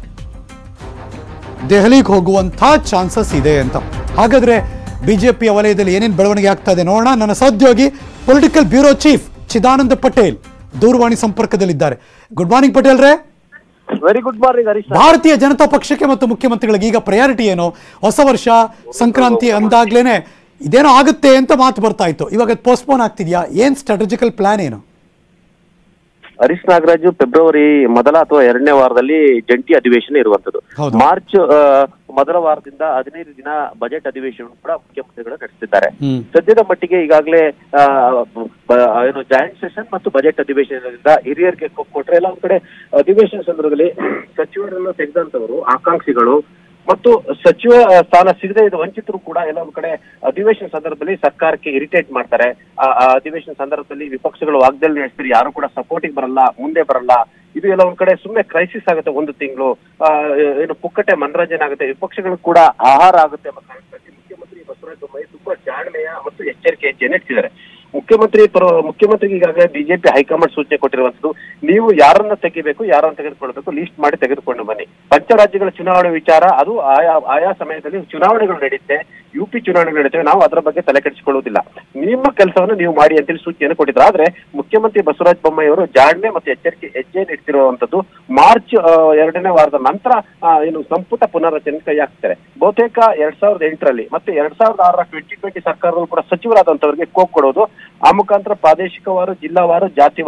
ದೆಹಲಿಗೆ ಹೋಗುವಂಥ ಚಾನ್ಸಸ್ ಇದೆ ಅಂತ ಹಾಗಾದ್ರೆ ಬಿಜೆಪಿಯ ವಲಯದಲ್ಲಿ ಏನೇನು ಬೆಳವಣಿಗೆ ಆಗ್ತಾ ಇದೆ ನೋಡೋಣ ನನ್ನ ಸಹೋದ್ಯೋಗಿ political bureau chief Chidananda Patel ದೂರವಾಣಿ ಸಂಪರ್ಕದಲ್ಲಿದ್ದಾರೆ ಗುಡ್ ಮಾರ್ನಿಂಗ್ ಪಟೇಲ್ ರೇ very good morning Harish sir. ಭಾರತೀಯ ಜನತಾ ಪಕ್ಷಕ್ಕೆ ಮತ್ತು ಮುಖ್ಯಮಂತ್ರಿಗಳಿಗೆ ಈಗ ಪ್ರಯಾರಿಟಿ ಏನು ಹೊಸ ವರ್ಷ ಸಂಕ್ರಾಂತಿ ಅಂದಾಗ್ಲೇನೆ ಇದೇನೋ ಆಗುತ್ತೆ ಅಂತ ಮಾತು ಬರ್ತಾ ಇತ್ತು ಇವಾಗ ಪೋಸ್ಟ್ಪೋನ್ ಆಗ್ತಿದ್ಯಾ ಏನ್ ಸ್ಟ್ರಾಟಜಿಕಲ್ ಪ್ಲಾನ್ ಏನು ಹರೀಶ್ ನಾಗರಾಜು ಫೆಬ್ರವರಿ ಮೊದಲ ಅಥವಾ ಎರಡನೇ ವಾರದಲ್ಲಿ ಜಂಟಿ ಅಧಿವೇಶನ ಇರುವಂತದ್ದು ಹೌದು. ಮಾರ್ಚ್ ಆ, ಮೊದಲ ವಾರದಿಂದ ಹದಿನೈದು ದಿನ ಬಜೆಟ್ ಅಧಿವೇಶನ ಕೂಡ ಮುಖ್ಯಮಂತ್ರಿಗಳು ನಡೆಸುತ್ತಿದ್ದಾರೆ ಹ್ಮ್. ಸದ್ಯದ ಮಟ್ಟಿಗೆ ಈಗಾಗಲೇ ಆ, ಬ- ಏನು ಜಾಯಿಂಟ್ ಸೆಷನ್ ಮತ್ತು ಬಜೆಟ್ ಅಧಿವೇಶನದಿಂದ ಹಿರಿಯರಿಗೆ ಕೊ- ಕೊಟ್ರೆ ಎಲ್ಲ ಒಂದ್ ಕಡೆ ಅಧಿವೇಶನ ಸಂದರ್ಭದಲ್ಲಿ ಸಚಿವರನ್ನು ತೆಗೆದಂತವರು ಆಕಾಂಕ್ಷಿಗಳು ಮತ್ತು ಸಚಿವ ಸ್ಥಾನ ಸಿಗದೆ ಇದು ವಂಚಿತರು ಕೂಡ ಎಲ್ಲ ಒಂದ್ ಕಡೆ ಅಧಿವೇಶನ ಸಂದರ್ಭದಲ್ಲಿ ಸರ್ಕಾರಕ್ಕೆ ಇರಿಟೇಟ್ ಮಾಡ್ತಾರೆ ಆ ಆ ಅಧಿವೇಶನ ಸಂದರ್ಭದಲ್ಲಿ ವಿಪಕ್ಷಗಳು ವಾಗ್ದಾಳಿ ನಡೆಸ್ತಾರೆ ಯಾರು ಕೂಡ ಸಪೋರ್ಟಿಗೆ ಬರಲ್ಲ ಮುಂದೆ ಬರಲ್ಲ ಇದು ಎಲ್ಲ ಒಂದ್ ಕಡೆ ಸುಮ್ಮನೆ ಕ್ರೈಸಿಸ್ ಆಗುತ್ತೆ ಒಂದು ತಿಂಗಳು ಏನು ಪುಕ್ಕಟೆ ಮನರಂಜನೆ ಆಗುತ್ತೆ ವಿಪಕ್ಷಗಳು ಕೂಡ ಆಹಾರ ಆಗುತ್ತೆ ಎಂಬ ಕಾರಣಕ್ಕಾಗಿ ಮುಖ್ಯಮಂತ್ರಿ ಬಸವರಾಜ ಬೊಮ್ಮಾಯಿ ತುಂಬಾ ಜಾಣ್ಮೆಯ ಮತ್ತು ಎಚ್ಚರಿಕೆ ಹೆಜ್ಜೆಯನ್ನು ಇಟ್ಟಿದ್ದಾರೆ ಮುಖ್ಯಮಂತ್ರಿ ಪರ ಮುಖ್ಯಮಂತ್ರಿಗೆ ಈಗಾಗಲೇ ಬಿಜೆಪಿ ಹೈಕಮಾಂಡ್ ಸೂಚನೆ ಕೊಟ್ಟಿರುವಂತದ್ದು ನೀವು ಯಾರನ್ನ ತೆಗಿಬೇಕು ಯಾರನ್ನ ತೆಗೆದುಕೊಳ್ಬೇಕು ಲಿಸ್ಟ್ ಮಾಡಿ ತೆಗೆದುಕೊಂಡು ಬನ್ನಿ ಪಂಚರಾಜ್ಯಗಳ ಚುನಾವಣೆ ವಿಚಾರ ಅದು ಆಯಾ ಆಯಾ ಸಮಯದಲ್ಲಿ ಚುನಾವಣೆಗಳು ನಡೆಯುತ್ತೆ ಯು ಪಿ ಚುನಾವಣೆಗಳು ನಡೀತವೆ ನಾವು ಅದರ ಬಗ್ಗೆ ತಲೆ ಕೆಡಿಸಿಕೊಳ್ಳುವುದಿಲ್ಲ ನಿಮ್ಮ ಕೆಲಸವನ್ನು ನೀವು ಮಾಡಿ ಅಂತೇಳಿ ಸೂಚನೆಯನ್ನು ಕೊಟ್ಟಿದ್ರು ಆದ್ರೆ ಮುಖ್ಯಮಂತ್ರಿ ಬಸವರಾಜ ಬೊಮ್ಮಾಯಿ ಅವರು ಜಾಣ್ಮೆ ಮತ್ತು ಎಚ್ಚರಿಕೆ ಹೆಜ್ಜೆಯನ್ನು ಇಡ್ತಿರುವಂತದ್ದು ಮಾರ್ಚ್ ಆ, ಎರಡನೇ ವಾರದ ನಂತರ ಆ, ಏನು ಸಂಪುಟ ಪುನರ್ರಚನೆ ಕೈ ಹಾಕ್ತಾರೆ ಬಹುತೇಕ ಎರಡ್ ಸಾವಿರದ ಎಂಟರಲ್ಲಿ ಮತ್ತೆ ಎರಡ್ ಸಾವಿರದ ಆರರ ಟ್ವೆಂಟಿ ಟ್ವೆಂಟಿ ಸರ್ಕಾರದಲ್ಲೂ ಕೂಡ ಸಚಿವರಾದಂತವರಿಗೆ ಕೋಕ್ ಕೊಡೋದು ಆ ಮುಖಾಂತರ ಪ್ರಾದೇಶಿಕವಾರು ಜಿಲ್ಲಾವಾರು ಜಾತಿವಾರು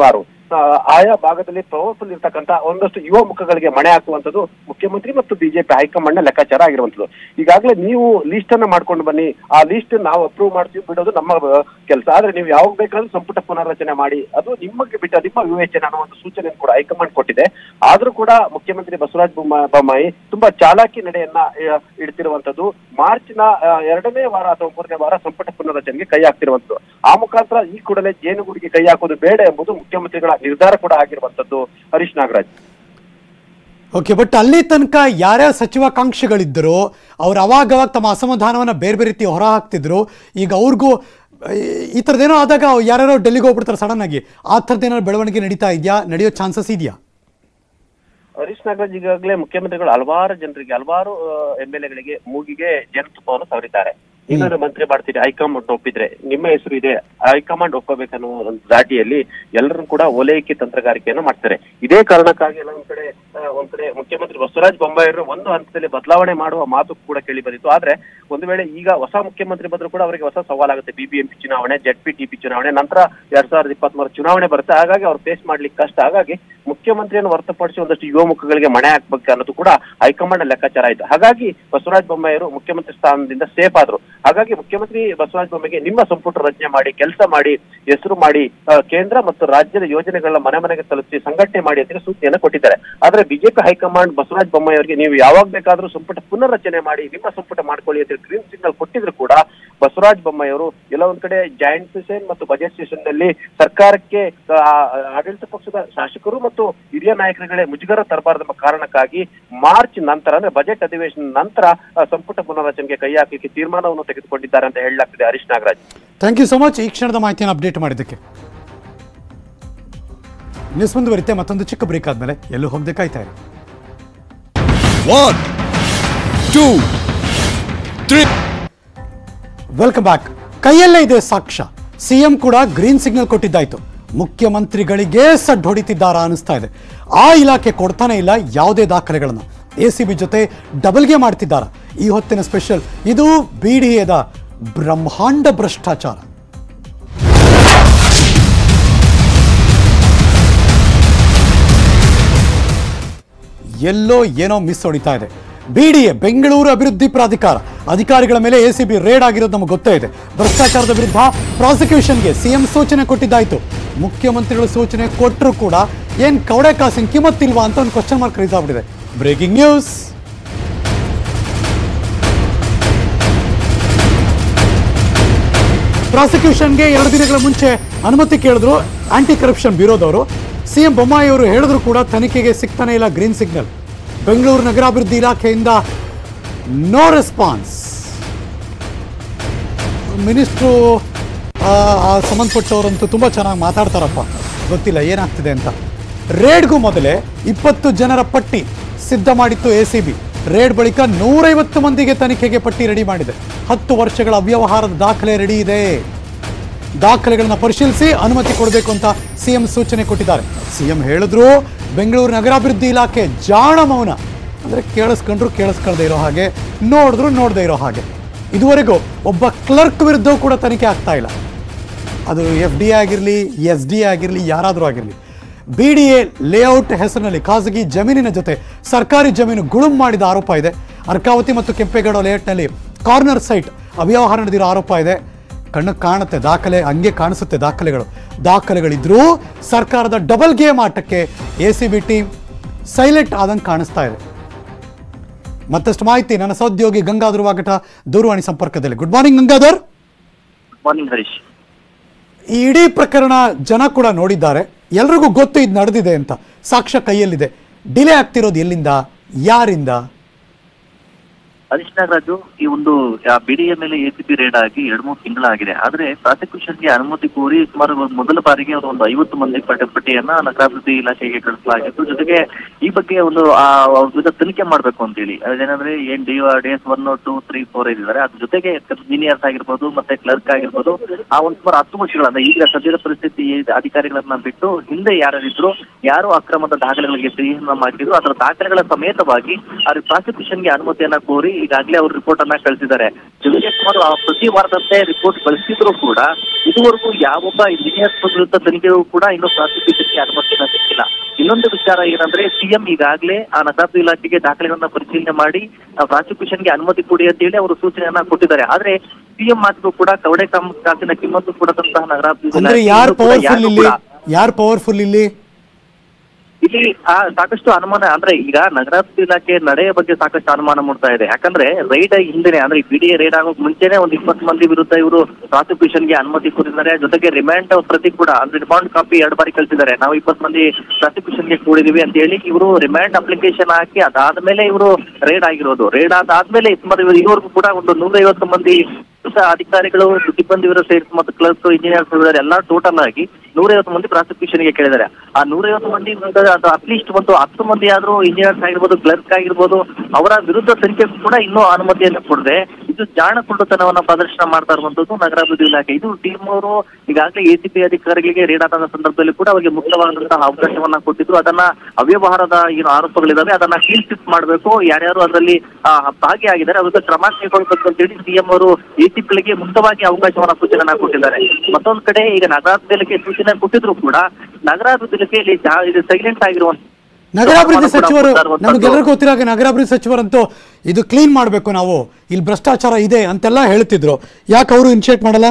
ಆ, ಆಯಾ ಭಾಗದಲ್ಲಿ ಪವರ್ಫುಲ್ ಇರ್ತಕ್ಕಂತ ಒಂದಷ್ಟು ಯುವ ಮುಖಗಳಿಗೆ ಮಣೆ ಹಾಕುವಂತದ್ದು ಮುಖ್ಯಮಂತ್ರಿ ಮತ್ತು ಬಿಜೆಪಿ ಹೈಕಮಾಂಡ್ ನ ಲೆಕ್ಕಾಚಾರ ಆಗಿರುವಂತದ್ದು ಈಗಾಗಲೇ ನೀವು ಲೀಸ್ಟ್ ಅನ್ನ ಮಾಡ್ಕೊಂಡು ಬನ್ನಿ ಆ ಲೀಸ್ಟ್ ನಾವು ಅಪ್ರೂವ್ ಮಾಡ್ತೀವಿ ಬಿಡೋದು ನಮ್ಮ ಕೆಲಸ ಆದ್ರೆ ನೀವು ಯಾವಾಗ ಬೇಕಾದ್ರೂ ಸಂಪುಟ ಪುನರ್ರಚನೆ ಮಾಡಿ ಅದು ನಿಮಗೆ ಬಿಟ್ಟ ನಿಮ್ಮ ವಿವೇಚನೆ ಅನ್ನೋ ಒಂದು ಸೂಚನೆ ಕೂಡ ಹೈಕಮಾಂಡ್ ಕೊಟ್ಟಿದೆ ಆದ್ರೂ ಕೂಡ ಮುಖ್ಯಮಂತ್ರಿ ಬಸವರಾಜ ಬೊಮ್ಮ- ಬೊಮ್ಮಾಯಿ ತುಂಬಾ ಚಾಲಾಕಿ ನಡೆಯನ್ನ ಆ, ಇಡ್ತಿರುವಂತದ್ದು ಮಾರ್ಚ್ ನ ಆ, ಎರಡನೇ ವಾರ ಅಥವಾ ಮೂರನೇ ವಾರ ಸಂಪುಟ ಪುನರ್ರಚನೆಗೆ ಕೈ ಹಾಕ್ತಿರುವಂತದ್ದು ಆ ಮುಖಾಂತರ ಈ ಕೂಡಲೇ ಜೇನುಗೂಡಿಗೆ ಕೈ ಹಾಕೋದು ಬೇಡ ಎಂಬುದು ಮುಖ್ಯಮಂತ್ರಿಗಳ ನಿರ್ಧಾರ ಕೂಡ ಆಗಿರುವಂತದ್ದು ಹರೀಶ್ ನಾಗರಾಜ್ ಓಕೆ ಬಟ್ ಅಲ್ಲಿ ತನಕ ಯಾರ್ಯಾರ ಸಚಿವಾಕಾಂಕ್ಷಿಗಳಿದ್ದರೋ ಅವ್ರು ಅವಾಗವಾಗ ತಮ್ಮ ಅಸಮಾಧಾನವನ್ನು ಬೇರೆ ಬೇರೆ ರೀತಿ ಹೊರ ಹಾಕ್ತಿದ್ರು ಈಗ ಅವ್ರಿಗೂ ಈ- ಈ ಥರದ್ದೇನೋ ಆದಾಗ ಯಾರ್ಯಾರೋ ಡೆಲ್ಲಿಗೆ ಹೋಗ್ಬಿಡ್ತಾರೆ ಸಡನ್ ಆಗಿ ಆ ಥರದ್ದೇನಾದ್ರು ಬೆಳವಣಿಗೆ ನಡೀತಾ ಇದೆಯಾ ನಡೆಯೋ ಚಾನ್ಸಸ್ ಇದೆಯಾ ಹರೀಶ್ ನಾಗರಾಜ್ ಈಗಾಗಲೇ ಮುಖ್ಯಮಂತ್ರಿಗಳು ಹಲವಾರು ಜನರಿಗೆ ಹಲವಾರು ಎಂ ಎಲ್ ಎಗಳಿಗೆ ಮೂಗಿಗೆ ಜೇನುತುಪ್ಪವನ್ನು ಸವರಿದ್ದಾರೆ ಇನ್ನೊಂದು ಮಂತ್ರಿ ಮಾಡ್ತೀರಿ ಹೈಕಮಾಂಡ್ ಒಪ್ಪಿದ್ರೆ ನಿಮ್ಮ ಹೆಸರು ಇದೆ ಹೈಕಮಾಂಡ್ ಒಪ್ಪಬೇಕನ್ನೋ ಒಂದು ದಾಟಿಯಲ್ಲಿ ಎಲ್ಲರೂ ಕೂಡ ಓಲೈಕೆ ತಂತ್ರಗಾರಿಕೆಯನ್ನು ಮಾಡ್ತಾರೆ ಇದೇ ಕಾರಣಕ್ಕಾಗಿ ಎಲ್ಲ ಒಂದ್ ಕಡೆ ಆ, ಒಂದ್ ಕಡೆ ಮುಖ್ಯಮಂತ್ರಿ ಬಸವರಾಜ ಬೊಮ್ಮಾಯಿಯವರು ಒಂದು ಹಂತದಲ್ಲಿ ಬದಲಾವಣೆ ಮಾಡುವ ಮಾತು ಕೂಡ ಕೇಳಿ ಬಂದಿತ್ತು ಆದ್ರೆ ಒಂದು ವೇಳೆ ಈಗ ಹೊಸ ಮುಖ್ಯಮಂತ್ರಿ ಬಂದ್ರು ಕೂಡ ಅವರಿಗೆ ಹೊಸ ಸವಾಲಾಗುತ್ತೆ ಬಿಬಿಎಂಪಿ ಚುನಾವಣೆ ಜೆಡ್ ಪಿ ಟಿಪಿ ಚುನಾವಣೆ ನಂತರ ಎರಡ್ ಸಾವಿರದ ಇಪ್ಪತ್ಮೂರು ಚುನಾವಣೆ ಬರುತ್ತೆ ಹಾಗಾಗಿ ಅವ್ರು ಫೇಸ್ ಮಾಡ್ಲಿಕ್ಕೆ ಕಷ್ಟ ಹಾಗಾಗಿ ಮುಖ್ಯಮಂತ್ರಿಯನ್ನು ಹೊರತುಪಡಿಸಿ ಒಂದಷ್ಟು ಯುವ ಮುಖಗಳಿಗೆ ಮಣೆ ಹಾಕ್ಬೇಕು ಅನ್ನೋದು ಕೂಡ ಹೈಕಮಾಂಡ್ ಲೆಕ್ಕಾಚಾರ ಆಯ್ತು ಹಾಗಾಗಿ ಬಸವರಾಜ ಬೊಮ್ಮಾಯಿಯವರು ಮುಖ್ಯಮಂತ್ರಿ ಸ್ಥಾನದಿಂದ ಸೇಫ್ ಆದ್ರು ಹಾಗಾಗಿ ಮುಖ್ಯಮಂತ್ರಿ ಬಸವರಾಜ ಬೊಮ್ಮಾಯಿಗೆ ನಿಮ್ಮ ಸಂಪುಟ ರಚನೆ ಮಾಡಿ ಕೆಲಸ ಮಾಡಿ ಹೆಸರು ಮಾಡಿ ಆ, ಕೇಂದ್ರ ಮತ್ತು ರಾಜ್ಯದ ಯೋಜನೆಗಳನ್ನ ಮನೆ ಮನೆಗೆ ತಲುಪಿಸಿ ಸಂಘಟನೆ ಮಾಡಿ ಅಂತ ಸೂಚನೆಯನ್ನು ಕೊಟ್ಟಿದ್ದಾರೆ ಆದ್ರೆ ಬಿಜೆಪಿ ಹೈಕಮಾಂಡ್ ಬಸವರಾಜ ಬೊಮ್ಮಾಯಿ ಅವರಿಗೆ ನೀವು ಯಾವಾಗ ಬೇಕಾದ್ರೂ ಸಂಪುಟ ಪುನರ್ರಚನೆ ಮಾಡಿ ನಿಮ್ಮ ಸಂಪುಟ ಮಾಡ್ಕೊಳ್ಳಿ ಅಂತ ಗ್ರೀನ್ ಸಿಗ್ನಲ್ ಕೊಟ್ಟಿದ್ರು ಕೂಡ ಬಸವರಾಜ ಬೊಮ್ಮಾಯಿ ಅವರು ಎಲ್ಲ ಒಂದ್ ಕಡೆ ಜಾಯಿಂಟ್ ಸೆಷನ್ ಮತ್ತು ಬಜೆಟ್ ಸೆಷನ್ ನಲ್ಲಿ ಸರ್ಕಾರಕ್ಕೆ ಆ, ಆಡಳಿತ ಪಕ್ಷದ ಶಾಸಕರು ಮತ್ತು ಹಿರಿಯ ನಾಯಕರುಗಳೇ ಮುಜುಗರ ತರಬಾರದೆಂಬ ಕಾರಣಕ್ಕಾಗಿ ಮಾರ್ಚ್ ನಂತರ ಅಂದ್ರೆ ಬಜೆಟ್ ಅಧಿವೇಶನ ನಂತರ ಆ, ಸಂಪುಟ ಪುನರ್ರಚನೆಗೆ ಕೈ ಹಾಕಲಿಕ್ಕೆ ತೀರ್ಮಾನವನ್ನು ತೆಗೆದುಕೊಂಡಿದ್ದಾರೆ ಅಂತ ಹೇಳಲಾಗ್ತಿದೆ Harish Nagaraj thank you so much ಈ ಕ್ಷಣದ ಮಾಹಿತಿಯನ್ನು ಅಪ್ಡೇಟ್ ಮಾಡಿದ್ದಕ್ಕೆ ನ್ಯೂಸ್ ಮುಂದುವರಿತೆ ಮತ್ತೊಂದು ಚಿಕ್ಕ ಬ್ರೇಕ್ ಆದಮೇಲೆ ಎಲ್ಲೂ ಹೋಗದೆ ಕಾಯ್ತಾ ಇರಿ One, two, three. Welcome back ಕೈಯಲ್ಲೇ ಇದೆ ಸಾಕ್ಷ್ಯ ಸಿಎಂ ಕೂಡ ಗ್ರೀನ್ ಸಿಗ್ನಲ್ ಕೊಟ್ಟಿದ್ದಾಯ್ತು ಮುಖ್ಯಮಂತ್ರಿಗಳಿಗೆ ಸಡ್ ಹೊಡಿತಿದ್ದಾರಾ ಅನಿಸ್ತಾ ಇದೆ ಆ ಇಲಾಖೆ ಕೊಡ್ತಾನೆ ಇಲ್ಲ ಯಾವುದೇ ದಾಖಲೆಗಳನ್ನು ಎ ಸಿ ಬಿ ಜೊತೆ ಡಬಲ್ಗೆ ಮಾಡ್ತಿದ್ದಾರ ಈ ಹೊತ್ತಿನ ಸ್ಪೆಷಲ್ ಇದು ಬಿ ಡಿ ಎದ ಬ್ರಹ್ಮಾಂಡ ಭ್ರಷ್ಟಾಚಾರ ಎಲ್ಲೋ ಏನೋ ಮಿಸ್ ಹೊಡಿತಾ ಇದೆ ಬಿಡಿಎ ಬೆಂಗಳೂರು ಅಭಿವೃದ್ಧಿ ಪ್ರಾಧಿಕಾರ ಅಧಿಕಾರಿಗಳ ಮೇಲೆ ಎಸಿಬಿ ರೇಡ್ ಆಗಿರೋದು ನಮಗೆ ಗೊತ್ತೇ ಇದೆ ಭ್ರಷ್ಟಾಚಾರದ ವಿರುದ್ಧ ಪ್ರಾಸಿಕ್ಯೂಷನ್ಗೆ ಸಿಎಂ ಸೂಚನೆ ಕೊಟ್ಟಿದ್ದಾಯ್ತು ಮುಖ್ಯಮಂತ್ರಿಗಳು ಸೂಚನೆ ಕೊಟ್ಟರು ಕೂಡ ಏನ್ ಕವಡೆ ಕಾಸಿನ ಕಿಮ್ಮತ್ತಿಲ್ವಾ ಅಂತ ಒಂದು ಕ್ವಶನ್ ಮಾರ್ಕ್ ರೈಸ್ ಆಗ್ಬಿಟ್ಟಿದೆ ಬ್ರೇಕಿಂಗ್ ನ್ಯೂಸ್ ಪ್ರಾಸಿಕ್ಯೂಷನ್ಗೆ ಎರಡು ದಿನಗಳ ಮುಂಚೆ ಅನುಮತಿ ಕೇಳಿದ್ರು ಆಂಟಿ ಕರಪ್ಷನ್ ಬ್ಯೂರೋದವರು ಸಿಎಂ ಬೊಮ್ಮಾಯಿ ಅವರು ಹೇಳಿದ್ರು ಕೂಡ ತನಿಖೆಗೆ ಸಿಗ್ತಾನೆ ಇಲ್ಲ ಗ್ರೀನ್ ಸಿಗ್ನಲ್ ಬೆಂಗಳೂರು ನಗರಾಭಿವೃದ್ಧಿ ಇಲಾಖೆಯಿಂದ ನೋ ರೆಸ್ಪಾನ್ಸ್ ಮಿನಿಸ್ಟ್ರು ಸಂಬಂಧಪಟ್ಟವರಂತೂ ತುಂಬ ಚೆನ್ನಾಗಿ ಮಾತಾಡ್ತಾರಪ್ಪ ಗೊತ್ತಿಲ್ಲ ಏನಾಗ್ತಿದೆ ಅಂತ ರೇಡ್ಗೂ ಮೊದಲೇ ಇಪ್ಪತ್ತು ಜನರ ಪಟ್ಟಿ ಸಿದ್ಧ ಮಾಡಿತ್ತು ಎ ಸಿ ಬಿ ರೇಡ್ ಬಳಿಕ ನೂರೈವತ್ತು ಮಂದಿಗೆ ತನಿಖೆಗೆ ಪಟ್ಟಿ ರೆಡಿ ಮಾಡಿದೆ ಹತ್ತು ವರ್ಷಗಳ ಅವ್ಯವಹಾರದ ದಾಖಲೆ ರೆಡಿ ಇದೆ ದಾಖಲೆಗಳನ್ನ ಪರಿಶೀಲಿಸಿ ಅನುಮತಿ ಕೊಡಬೇಕು ಅಂತ ಸಿಎಂ ಸೂಚನೆ ಕೊಟ್ಟಿದ್ದಾರೆ ಸಿಎಂ ಹೇಳಿದ್ರು ಬೆಂಗಳೂರು ನಗರಾಭಿವೃದ್ಧಿ ಇಲಾಖೆ ಜಾಣ ಮೌನ ಅಂದರೆ ಕೇಳಿಸ್ಕೊಂಡ್ರು ಕೇಳಿಸ್ಕೊಳ್ದೇ ಇರೋ ಹಾಗೆ ನೋಡಿದ್ರು ನೋಡದೇ ಇರೋ ಹಾಗೆ ಇದುವರೆಗೂ ಒಬ್ಬ ಕ್ಲರ್ಕ್ ವಿರುದ್ಧವೂ ಕೂಡ ತನಿಖೆ ಆಗ್ತಾ ಇಲ್ಲ ಅದು ಎಫ್ ಡಿ ಆಗಿರಲಿ ಎಸ್ ಡಿ ಆಗಿರಲಿ ಯಾರಾದರೂ ಆಗಿರಲಿ ಬಿ ಡಿ ಎ ಲೇಔಟ್ ಹೆಸರಿನಲ್ಲಿ ಖಾಸಗಿ ಜಮೀನಿನ ಜೊತೆ ಸರ್ಕಾರಿ ಜಮೀನು ಗುಳುಂ ಮಾಡಿದ ಆರೋಪ ಇದೆ ಅರ್ಕಾವತಿ ಮತ್ತು ಕೆಂಪೇಗೌಡ ಲೇಔಟ್ನಲ್ಲಿ ಕಾರ್ನರ್ ಸೈಟ್ ಅವ್ಯವಹಾರ ನಡೆದಿರೋ ಆರೋಪ ಇದೆ ಕಣ್ಣು ಕಾಣುತ್ತೆ ದಾಖಲೆ ಹಂಗೆ ಕಾಣಿಸುತ್ತೆ ದಾಖಲೆಗಳು ದಾಖಲೆಗಳಿದ್ರೂ ಸರ್ಕಾರದ ಡಬಲ್ ಗೇಮ್ ಆಟಕ್ಕೆ A C B team silent ಆದಂಗೆ ಕಾಣಿಸ್ತಾ ಇದೆ ಮತ್ತಷ್ಟು ಮಾಹಿತಿ ನನ್ನ ಸಹೋದ್ಯೋಗಿ ಗಂಗಾಧರ್ ವಾಗಟ ದೂರವಾಣಿ ಸಂಪರ್ಕದಲ್ಲಿ good morning Gangadhar morning Harish ಈ ಇಡೀ ಪ್ರಕರಣ ಜನ ಕೂಡ ನೋಡಿದ್ದಾರೆ ಎಲ್ರಿಗೂ ಗೊತ್ತು ಇದು ನಡೆದಿದೆ ಅಂತ ಸಾಕ್ಷ್ಯ ಕೈಯಲ್ಲಿದೆ ಡಿಲೇ ಆಗ್ತಿರೋದು ಎಲ್ಲಿಂದ ಯಾರಿಂದ ಹರೀಶ್ ನಾಗರಾಜು ಈ ಒಂದು ಬಿಡಿಎ ಮೇಲೆ ಎಸಿಪಿ ರೇಡ್ ಆಗಿ ಎರಡ್ ಮೂರು ತಿಂಗಳಾಗಿದೆ ಆದ್ರೆ ಪ್ರಾಸಿಕ್ಯೂಷನ್ಗೆ ಅನುಮತಿ ಕೋರಿ ಸುಮಾರು ಒಂದು ಮೊದಲ ಬಾರಿಗೆ ಅವರು ಒಂದು ಐವತ್ತು ಮಂದಿ ಪಟ್ಟ ಪಟ್ಟಿಯನ್ನ ನಗರಾಭಿವೃದ್ಧಿ ಇಲಾಖೆಗೆ ಕಳಿಸಲಾಗಿತ್ತು ಜೊತೆಗೆ ಈ ಬಗ್ಗೆ ಒಂದು ಆ ಅವ್ರ ವಿರುದ್ಧ ತನಿಖೆ ಮಾಡ್ಬೇಕು ಅಂತೇಳಿ ಅದೇನಂದ್ರೆ ಏನ್ D D S one two three four ಇದ್ದಾರೆ ಅದ್ರ ಜೊತೆಗೆ ಇಂಜಿನಿಯರ್ಸ್ ಆಗಿರ್ಬೋದು ಮತ್ತೆ ಕ್ಲರ್ಕ್ ಆಗಿರ್ಬೋದು ಆ ಒಂದು ಸುಮಾರು ಹತ್ತು ವರ್ಷಗಳ ಅಂದ್ರೆ ಈಗ ಸದ್ಯದ ಪರಿಸ್ಥಿತಿ ಅಧಿಕಾರಿಗಳನ್ನ ಬಿಟ್ಟು ಹಿಂದೆ ಯಾರಿದ್ರು ಯಾರು ಅಕ್ರಮದ ದಾಖಲೆಗಳಿಗೆ ಸಹಿಯನ್ನ ಮಾಡಿದ್ರು ಅದರ ದಾಖಲೆಗಳ ಸಮೇತವಾಗಿ ಅವ್ರ ಪ್ರಾಸಿಕ್ಯೂಷನ್ಗೆ ಅನುಮತಿಯನ್ನ ಕೋರಿ ಈಗಾಗಲೇ ಅವರು ರಿಪೋರ್ಟ್ ಅನ್ನ ಕಳಿಸಿದ್ದಾರೆ ಜೊತೆಗೆ ಸುಮಾರು ಆ ಪ್ರತಿ ವಾರದಂತೆ ರಿಪೋರ್ಟ್ ಕಳಿಸಿದ್ರು ಕೂಡ ಇದುವರೆಗೂ ಯಾವೊಬ್ಬ ಇಂಜಿನಿಯರ್ ವಿರುದ್ಧ ತನಿಖೆಗೂ ಕೂಡ ಇನ್ನೂ ಪ್ರಾಸಿಕ್ಯೂಷನ್ಗೆ ಅನುಮತಿನ ಸಿಕ್ಕಿಲ್ಲ ಇನ್ನೊಂದು ವಿಚಾರ ಏನಂದ್ರೆ ಸಿಎಂ ಈಗಾಗಲೇ ಆ ನಗರಾಭಿವೃದ್ಧಿ ಇಲಾಖೆಗೆ ದಾಖಲೆಗಳನ್ನ ಪರಿಶೀಲನೆ ಮಾಡಿ ಪ್ರಾಸಿಕ್ಯೂಷನ್ಗೆ ಅನುಮತಿ ಕೊಡಿ ಅಂತ ಹೇಳಿ ಅವರು ಸೂಚನೆಯನ್ನ ಕೊಟ್ಟಿದ್ದಾರೆ ಆದ್ರೆ ಸಿಎಂ ಮಾತಿಗೂ ಕೂಡ ಕವಡೆ ಕಾಮ್- ಕಾಸಿನ ಕಿಮ್ಮತ್ತು ಕೊಡದಂತಹ ನಗರಾಭಿವೃದ್ಧಿ ಅಂದ್ರೆ ಇಲಾಖೆ ಯಾರು ಇನ್ನೂ ಕೂಡ ಪವರ್ಫುಲ್ ಯಾರಿಗೂ ಇಲ್ಲಿ ಕೂಡ ಯಾರು ಪವರ್ಫುಲ್ ಇಲ್ಲಿ ಇಲ್ಲಿ ಆ ಸಾಕಷ್ಟು ಅನುಮಾನ ಅಂದ್ರೆ ಈಗ ನಗರಾಭಿವೃದ್ಧಿ ಇಲಾಖೆ ನಡೆಯ ಬಗ್ಗೆ ಸಾಕಷ್ಟು ಅನುಮಾನ ಮೂಡ್ತಾ ಇದೆ ಯಾಕಂದ್ರೆ ರೈಡ್ ಹಿಂದೆನೆ ಅಂದ್ರೆ ಬಿ ಡಿ ರೈಡ್ ಆಗೋಕ್ ಮುಂಚೆನೆ ಒಂದು ಇಪ್ಪತ್ತು ಮಂದಿ ವಿರುದ್ಧ ಇವರು ಪ್ರಾಸಿಕ್ಯೂಷನ್ಗೆ ಅನುಮತಿ ಕೊಟ್ಟಿದ್ದಾರೆ ಜೊತೆಗೆ ರಿಮ್ಯಾಂಡ್ ಪ್ರತಿ ಕೂಡ ಅಂದ್ರೆ ರಿಮಾಂಡ್ ಕಾಪಿ ಎರಡು ಬಾರಿ ಕಳಿಸಿದ್ದಾರೆ ನಾವು ಇಪ್ಪತ್ತು ಮಂದಿ ಪ್ರಾಸಿಕ್ಯೂಷನ್ಗೆ ಕೂಡಿದೀವಿ ಅಂತ ಹೇಳಿ ಇವರು ರಿಮ್ಯಾಂಡ್ ಅಪ್ಲಿಕೇಶನ್ ಹಾಕಿ ಅದಾದ್ಮೇಲೆ ಇವರು ರೇಡ್ ಆಗಿರೋದು ರೇಡ್ ಆದಾದ್ಮೇಲೆ ಸುಮಾರು ಇವರು ಇದುವರೆಗೂ ಕೂಡ ಒಂದು ನೂರೈವತ್ತು ಮಂದಿ ಅಧಿಕಾರಿಗಳು ಸಿಬ್ಬಂದಿ ವಿರುದ್ಧ ಸೇರಿಸಿ ಮತ್ತು ಕ್ಲರ್ಕ್ ಇಂಜಿನಿಯರ್ಸ್ ವಿರುದ್ಧ ಎಲ್ಲ ಟೋಟಲ್ ಆಗಿ ನೂರೈವತ್ತು ಮಂದಿ ಪ್ರಾಸಿಕ್ಯೂಷನ್ಗೆ ಕೇಳಿದ್ದಾರೆ ಆ ನೂರೈವತ್ತು ಮಂದಿ ವಿರುದ್ಧ ಅದು ಅಟ್ಲೀಸ್ಟ್ ಒಂದು ಹತ್ತು ಮಂದಿ ಆದ್ರೂ ಇಂಜಿನಿಯರ್ಸ್ ಆಗಿರ್ಬೋದು ಕ್ಲರ್ಕ್ ಆಗಿರ್ಬೋದು ಅವರ ವಿರುದ್ಧ ತನಿಖೆ ಕೂಡ ಇನ್ನೂ ಅನುಮತಿಯನ್ನು ಕೊಡದೆ ಇದು ಜಾಣ ಕುರುಡುತನವನ್ನ ಪ್ರದರ್ಶನ ಮಾಡ್ತಾ ಇರುವಂತದ್ದು ನಗರಾಭಿವೃದ್ಧಿ ಇಲಾಖೆ ಇದು ಟೀಮ್ ಅವರು ಈಗಾಗಲೇ ಎಸಿಪಿ ಅಧಿಕಾರಿಗಳಿಗೆ ರೇಡ್ ಆದ ಸಂದರ್ಭದಲ್ಲಿ ಕೂಡ ಅವರಿಗೆ ಮುಕ್ತವಾದಂತಹ ಅವಕಾಶವನ್ನ ಕೊಟ್ಟಿದ್ರು ಅದನ್ನ ಅವ್ಯವಹಾರದ ಏನು ಆರೋಪಗಳಿದಾವೆ ಅದನ್ನ ಕ್ಲೀನ್ ಚಿಟ್ ಮಾಡಬೇಕು ಯಾರ್ಯಾರು ಅದರಲ್ಲಿ ಆ, ಭಾಗಿಯಾಗಿದ್ದಾರೆ ಅವ್ರ ವಿರುದ್ಧ ಕ್ರಮ ಕೈಗೊಳ್ಳಬೇಕು ಅಂತ ಹೇಳಿ ಸಿಎಂ ಅವರು ಎಸಿಪಿಗಳಿಗೆ ಮುಕ್ತವಾಗಿ ಅವಕಾಶವನ್ನ ಸೂಚನೆಯನ್ನ ಕೊಟ್ಟಿದ್ದಾರೆ ಮತ್ತೊಂದ್ ಕಡೆ ಈಗ ನಗರಾಭಿವೃದ್ಧಿ ಇಲಾಖೆ ಸೂಚನೆ ಕೊಟ್ಟಿದ್ರು ಕೂಡ ನಗರಾಭಿವೃದ್ಧಿ ಇಲಾಖೆಯಲ್ಲಿ ಜಾ- ಇದು ಸೈಲೆಂಟ್ ಆಗಿರುವಂತ ನಗರಾಭಿವೃದ್ಧಿ ಸಚಿವರು ಮಾತಾಡುವಂಥದ್ದು. ನಮಗೆಲ್ಲರಿಗೂ ಗೊತ್ತಿರಾಗ ನಗರಾಭಿವೃದ್ಧಿ ಸಚಿವರಂತೂ ಇದು ಕ್ಲೀನ್ ಮಾಡಬೇಕು ನಾವು ಇಲ್ಲಿ ಭ್ರಷ್ಟಾಚಾರ ಇದೆ ಅಂತೆಲ್ಲ ಹೇಳ್ತಿದ್ರು ಯಾಕೆ ಅವರು ಇನಿಷಿಯೇಟ್ ಮಾಡಲ್ಲ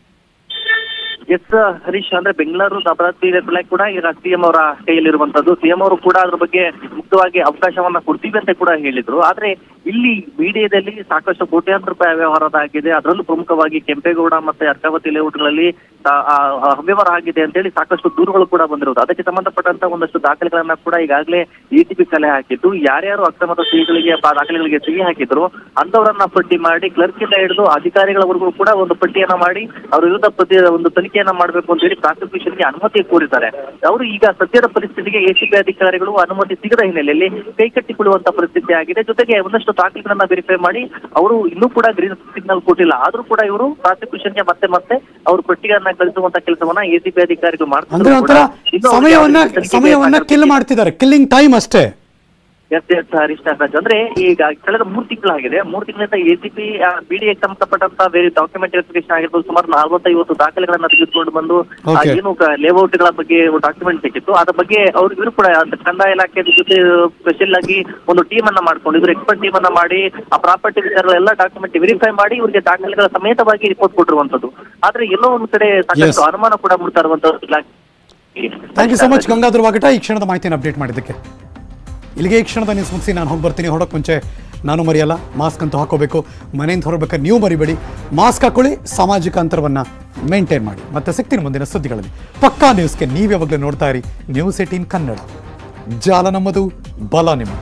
ಎಸ್ ಹರೀಶ್ ಅಂದ್ರೆ ಬೆಂಗಳೂರು ಅಪರಾಧಿ ಇಲಾಖೆ ಕೂಡ ಈಗ ಸಿಎಂ ಅವರ ಕೈಯಲ್ಲಿರುವಂತದ್ದು ಸಿಎಂ ಅವರು ಕೂಡ ಅದ್ರ ಬಗ್ಗೆ ಮುಕ್ತವಾಗಿ ಅವಕಾಶವನ್ನ ಕೊಡ್ತೀವಿ ಅಂತ ಕೂಡ ಹೇಳಿದ್ರು ಆದ್ರೆ ಇಲ್ಲಿ ಮೀಡಿಯಾದಲ್ಲಿ ಸಾಕಷ್ಟು ಕೋಟ್ಯಾಂತರ ರೂಪಾಯಿ ಅವ್ಯವಹಾರದ ಆಗಿದೆ ಅದರಲ್ಲೂ ಪ್ರಮುಖವಾಗಿ ಕೆಂಪೇಗೌಡ ಮತ್ತೆ ಅರ್ಕಾವತಿ ಲೇಔಟ್ಗಳಲ್ಲಿ ಆ- ಆ- ಆ ಅವ್ಯವಹಾರ ಆಗಿದೆ ಅಂತ ಹೇಳಿ ಸಾಕಷ್ಟು ದೂರುಗಳು ಕೂಡ ಬಂದಿರೋದು ಅದಕ್ಕೆ ಸಂಬಂಧಪಟ್ಟಂತ ಒಂದಷ್ಟು ದಾಖಲೆಗಳನ್ನ ಕೂಡ ಈಗಾಗಲೇ ಎಸಿಬಿ ಕಲೆ ಹಾಕಿದ್ದು ಯಾರ್ಯಾರು ಅಕ್ರಮದ ಸಹಿಗಳಿಗೆ ಆ ದಾಖಲೆಗಳಿಗೆ ಸಹಿ ಹಾಕಿದ್ರು ಅಂತವರನ್ನ ಪಟ್ಟಿ ಮಾಡಿ ಕ್ಲರ್ಕ್ ಇಂದ ಹಿಡಿದು ಅಧಿಕಾರಿಗಳವರೆಗೂ ಕೂಡ ಒಂದು ಪಟ್ಟಿಯನ್ನ ಮಾಡಿ ಅವ್ರ ವಿರುದ್ಧ ಪ್ರತಿ ಒಂದು ತನಿಖೆಯನ್ನ ಮಾಡಬೇಕು ಅಂತ ಹೇಳಿ ಪ್ರಾಸಿಕ್ಯೂಷನ್ಗೆ ಅನುಮತಿ ಕೋರಿದ್ದಾರೆ ಅವರು ಈಗ ಸದ್ಯದ ಪರಿಸ್ಥಿತಿಗೆ ಎಸಿಬಿ ಅಧಿಕಾರಿಗಳು ಅನುಮತಿ ಸಿಗದ ಹಿನ್ನೆಲೆಯಲ್ಲಿ ಕೈಕಟ್ಟಿಕೊಳ್ಳುವಂತ ಪರಿಸ್ಥಿತಿ ಆಗಿದೆ ಜೊತೆಗೆ ಒಂದಷ್ಟು ದಾಖಲೆಗಳನ್ನ ವೆರಿಫೈ ಮಾಡಿ ಅವರು ಇನ್ನೂ ಕೂಡ ಗ್ರೀನ್ ಸಿಗ್ನಲ್ ಕೊಟ್ಟಿಲ್ಲ ಆದ್ರೂ ಕೂಡ ಇವರು ಪ್ರಾಸಿಕ್ಯೂಷನ್ಗೆ ಮತ್ತೆ ಮತ್ತೆ ಅವರು ಪಟ್ಟಿಯನ್ನ ಕಳಿಸುವಂತ ಕೆಲಸವನ್ನ ಎಸಿಬಿ ಅಧಿಕಾರಿಗಳು ಅಂದ್ರೆ ಮಾಡ್ತಾರೆ ಒಂಥರ ಸಮಯವನ್ನ ಸಮಯವನ್ನ ಕಿಲ್ ಮಾಡ್ತಿದ್ದಾರೆ ಕಿಲ್ಲಿಂಗ್ ಟೈಮ್ ಅಷ್ಟೇ ಎಸ್ ಎಸ್ ಹರೀಶ್ ನಾಗರಾಜ್ ಅಂದ್ರೆ ಈಗ ಕಳೆದ ಮೂರು ತಿಂಗಳಾಗಿದೆ ಮೂರು ತಿಂಗಳಿಂದ ಎಸಿಪಿ ಬಿಡಿ ಸಂಬಂಧಪಟ್ಟಂತ ಬೇರೆ ಡಾಕ್ಯುಮೆಂಟ್ ವೆರಿಫಿಕೇಶನ್ ಆಗಿರ್ಬೋದು ಸುಮಾರು ನಲವತ್ತೈವತ್ತು ದಾಖಲೆಗಳನ್ನ ತೆಗೆದುಕೊಂಡು ಬಂದು ಆ, Okay. ಏನು ಲೇಔಟ್ಗಳ ಬಗ್ಗೆ ಡಾಕ್ಯುಮೆಂಟ್ ಸಿಕ್ಕಿತ್ತು ಅದ್ರ ಬಗ್ಗೆ ಅವ್ರು ಇವರು ಕೂಡ ಅದ್ ಕಂದಾಯ ಇಲಾಖೆ ಜೊತೆ ಸ್ಪೆಷಲ್ ಆಗಿ ಒಂದು ಟೀಮ್ ಅನ್ನ ಮಾಡ್ಕೊಂಡು ಇವರು ಎಕ್ಸ್ಪರ್ಟ್ ಟೀಮ್ ಅನ್ನ ಮಾಡಿ ಆ ಪ್ರಾಪರ್ಟಿ ವಿಚಾರಗಳೆಲ್ಲ ಡಾಕ್ಯುಮೆಂಟ್ ವೆರಿಫೈ ಮಾಡಿ ಇವರಿಗೆ ದಾಖಲೆಗಳ ಸಮೇತವಾಗಿ ರಿಪೋರ್ಟ್ ಕೊಟ್ಟಿರುವಂತದ್ದು ಆದ್ರೆ ಎಲ್ಲೋ ಒಂದ್ ಕಡೆ ಸಾಕಷ್ಟು Yes. ಅನುಮಾನ ಕೂಡ ಮೂಡ್ತಾ ಇರುವಂತದ್ದು ಇಲಾಖೆ thank you so much Gangadhar Vagata ಈ ಕ್ಷಣದ ಮಾಹಿತಿಯನ್ನು ಅಪ್ಡೇಟ್ ಮಾಡಿದ್ದಕ್ಕೆ ಇಲ್ಲಿಗೆ ಈ ಕ್ಷಣದ ನ್ಯೂಸ್ ಮುಗಿಸಿ ನಾನು ಹೋಗಿ ಬರ್ತೀನಿ ಹೊಡೋಕೆ ಮುಂಚೆ ನಾನು ಮರೆಯಲ್ಲ ಮಾಸ್ಕ್ ಅಂತೂ ಹಾಕೋಬೇಕು ಮನೆಯಿಂದ ಹೊರಬೇಕಾದ್ರೆ ನೀವು ಮರಿಬೇಡಿ ಮಾಸ್ಕ್ ಹಾಕೊಳ್ಳಿ ಸಾಮಾಜಿಕ ಅಂತರವನ್ನು ಮೇಂಟೈನ್ ಮಾಡಿ ಮತ್ತೆ ಸಿಗ್ತೀನಿ ಮುಂದಿನ ಸುದ್ದಿಗಳಲ್ಲಿ ಪಕ್ಕಾ ನ್ಯೂಸ್ಗೆ ನೀವು ಯಾವಾಗಲೂ ನೋಡ್ತಾ ಇರಿ ನ್ಯೂಸ್ ಏಟೀನ್ ಕನ್ನಡ ಜಾಲ ನಮ್ಮದು ಬಲ ನಿಮ್ಮದು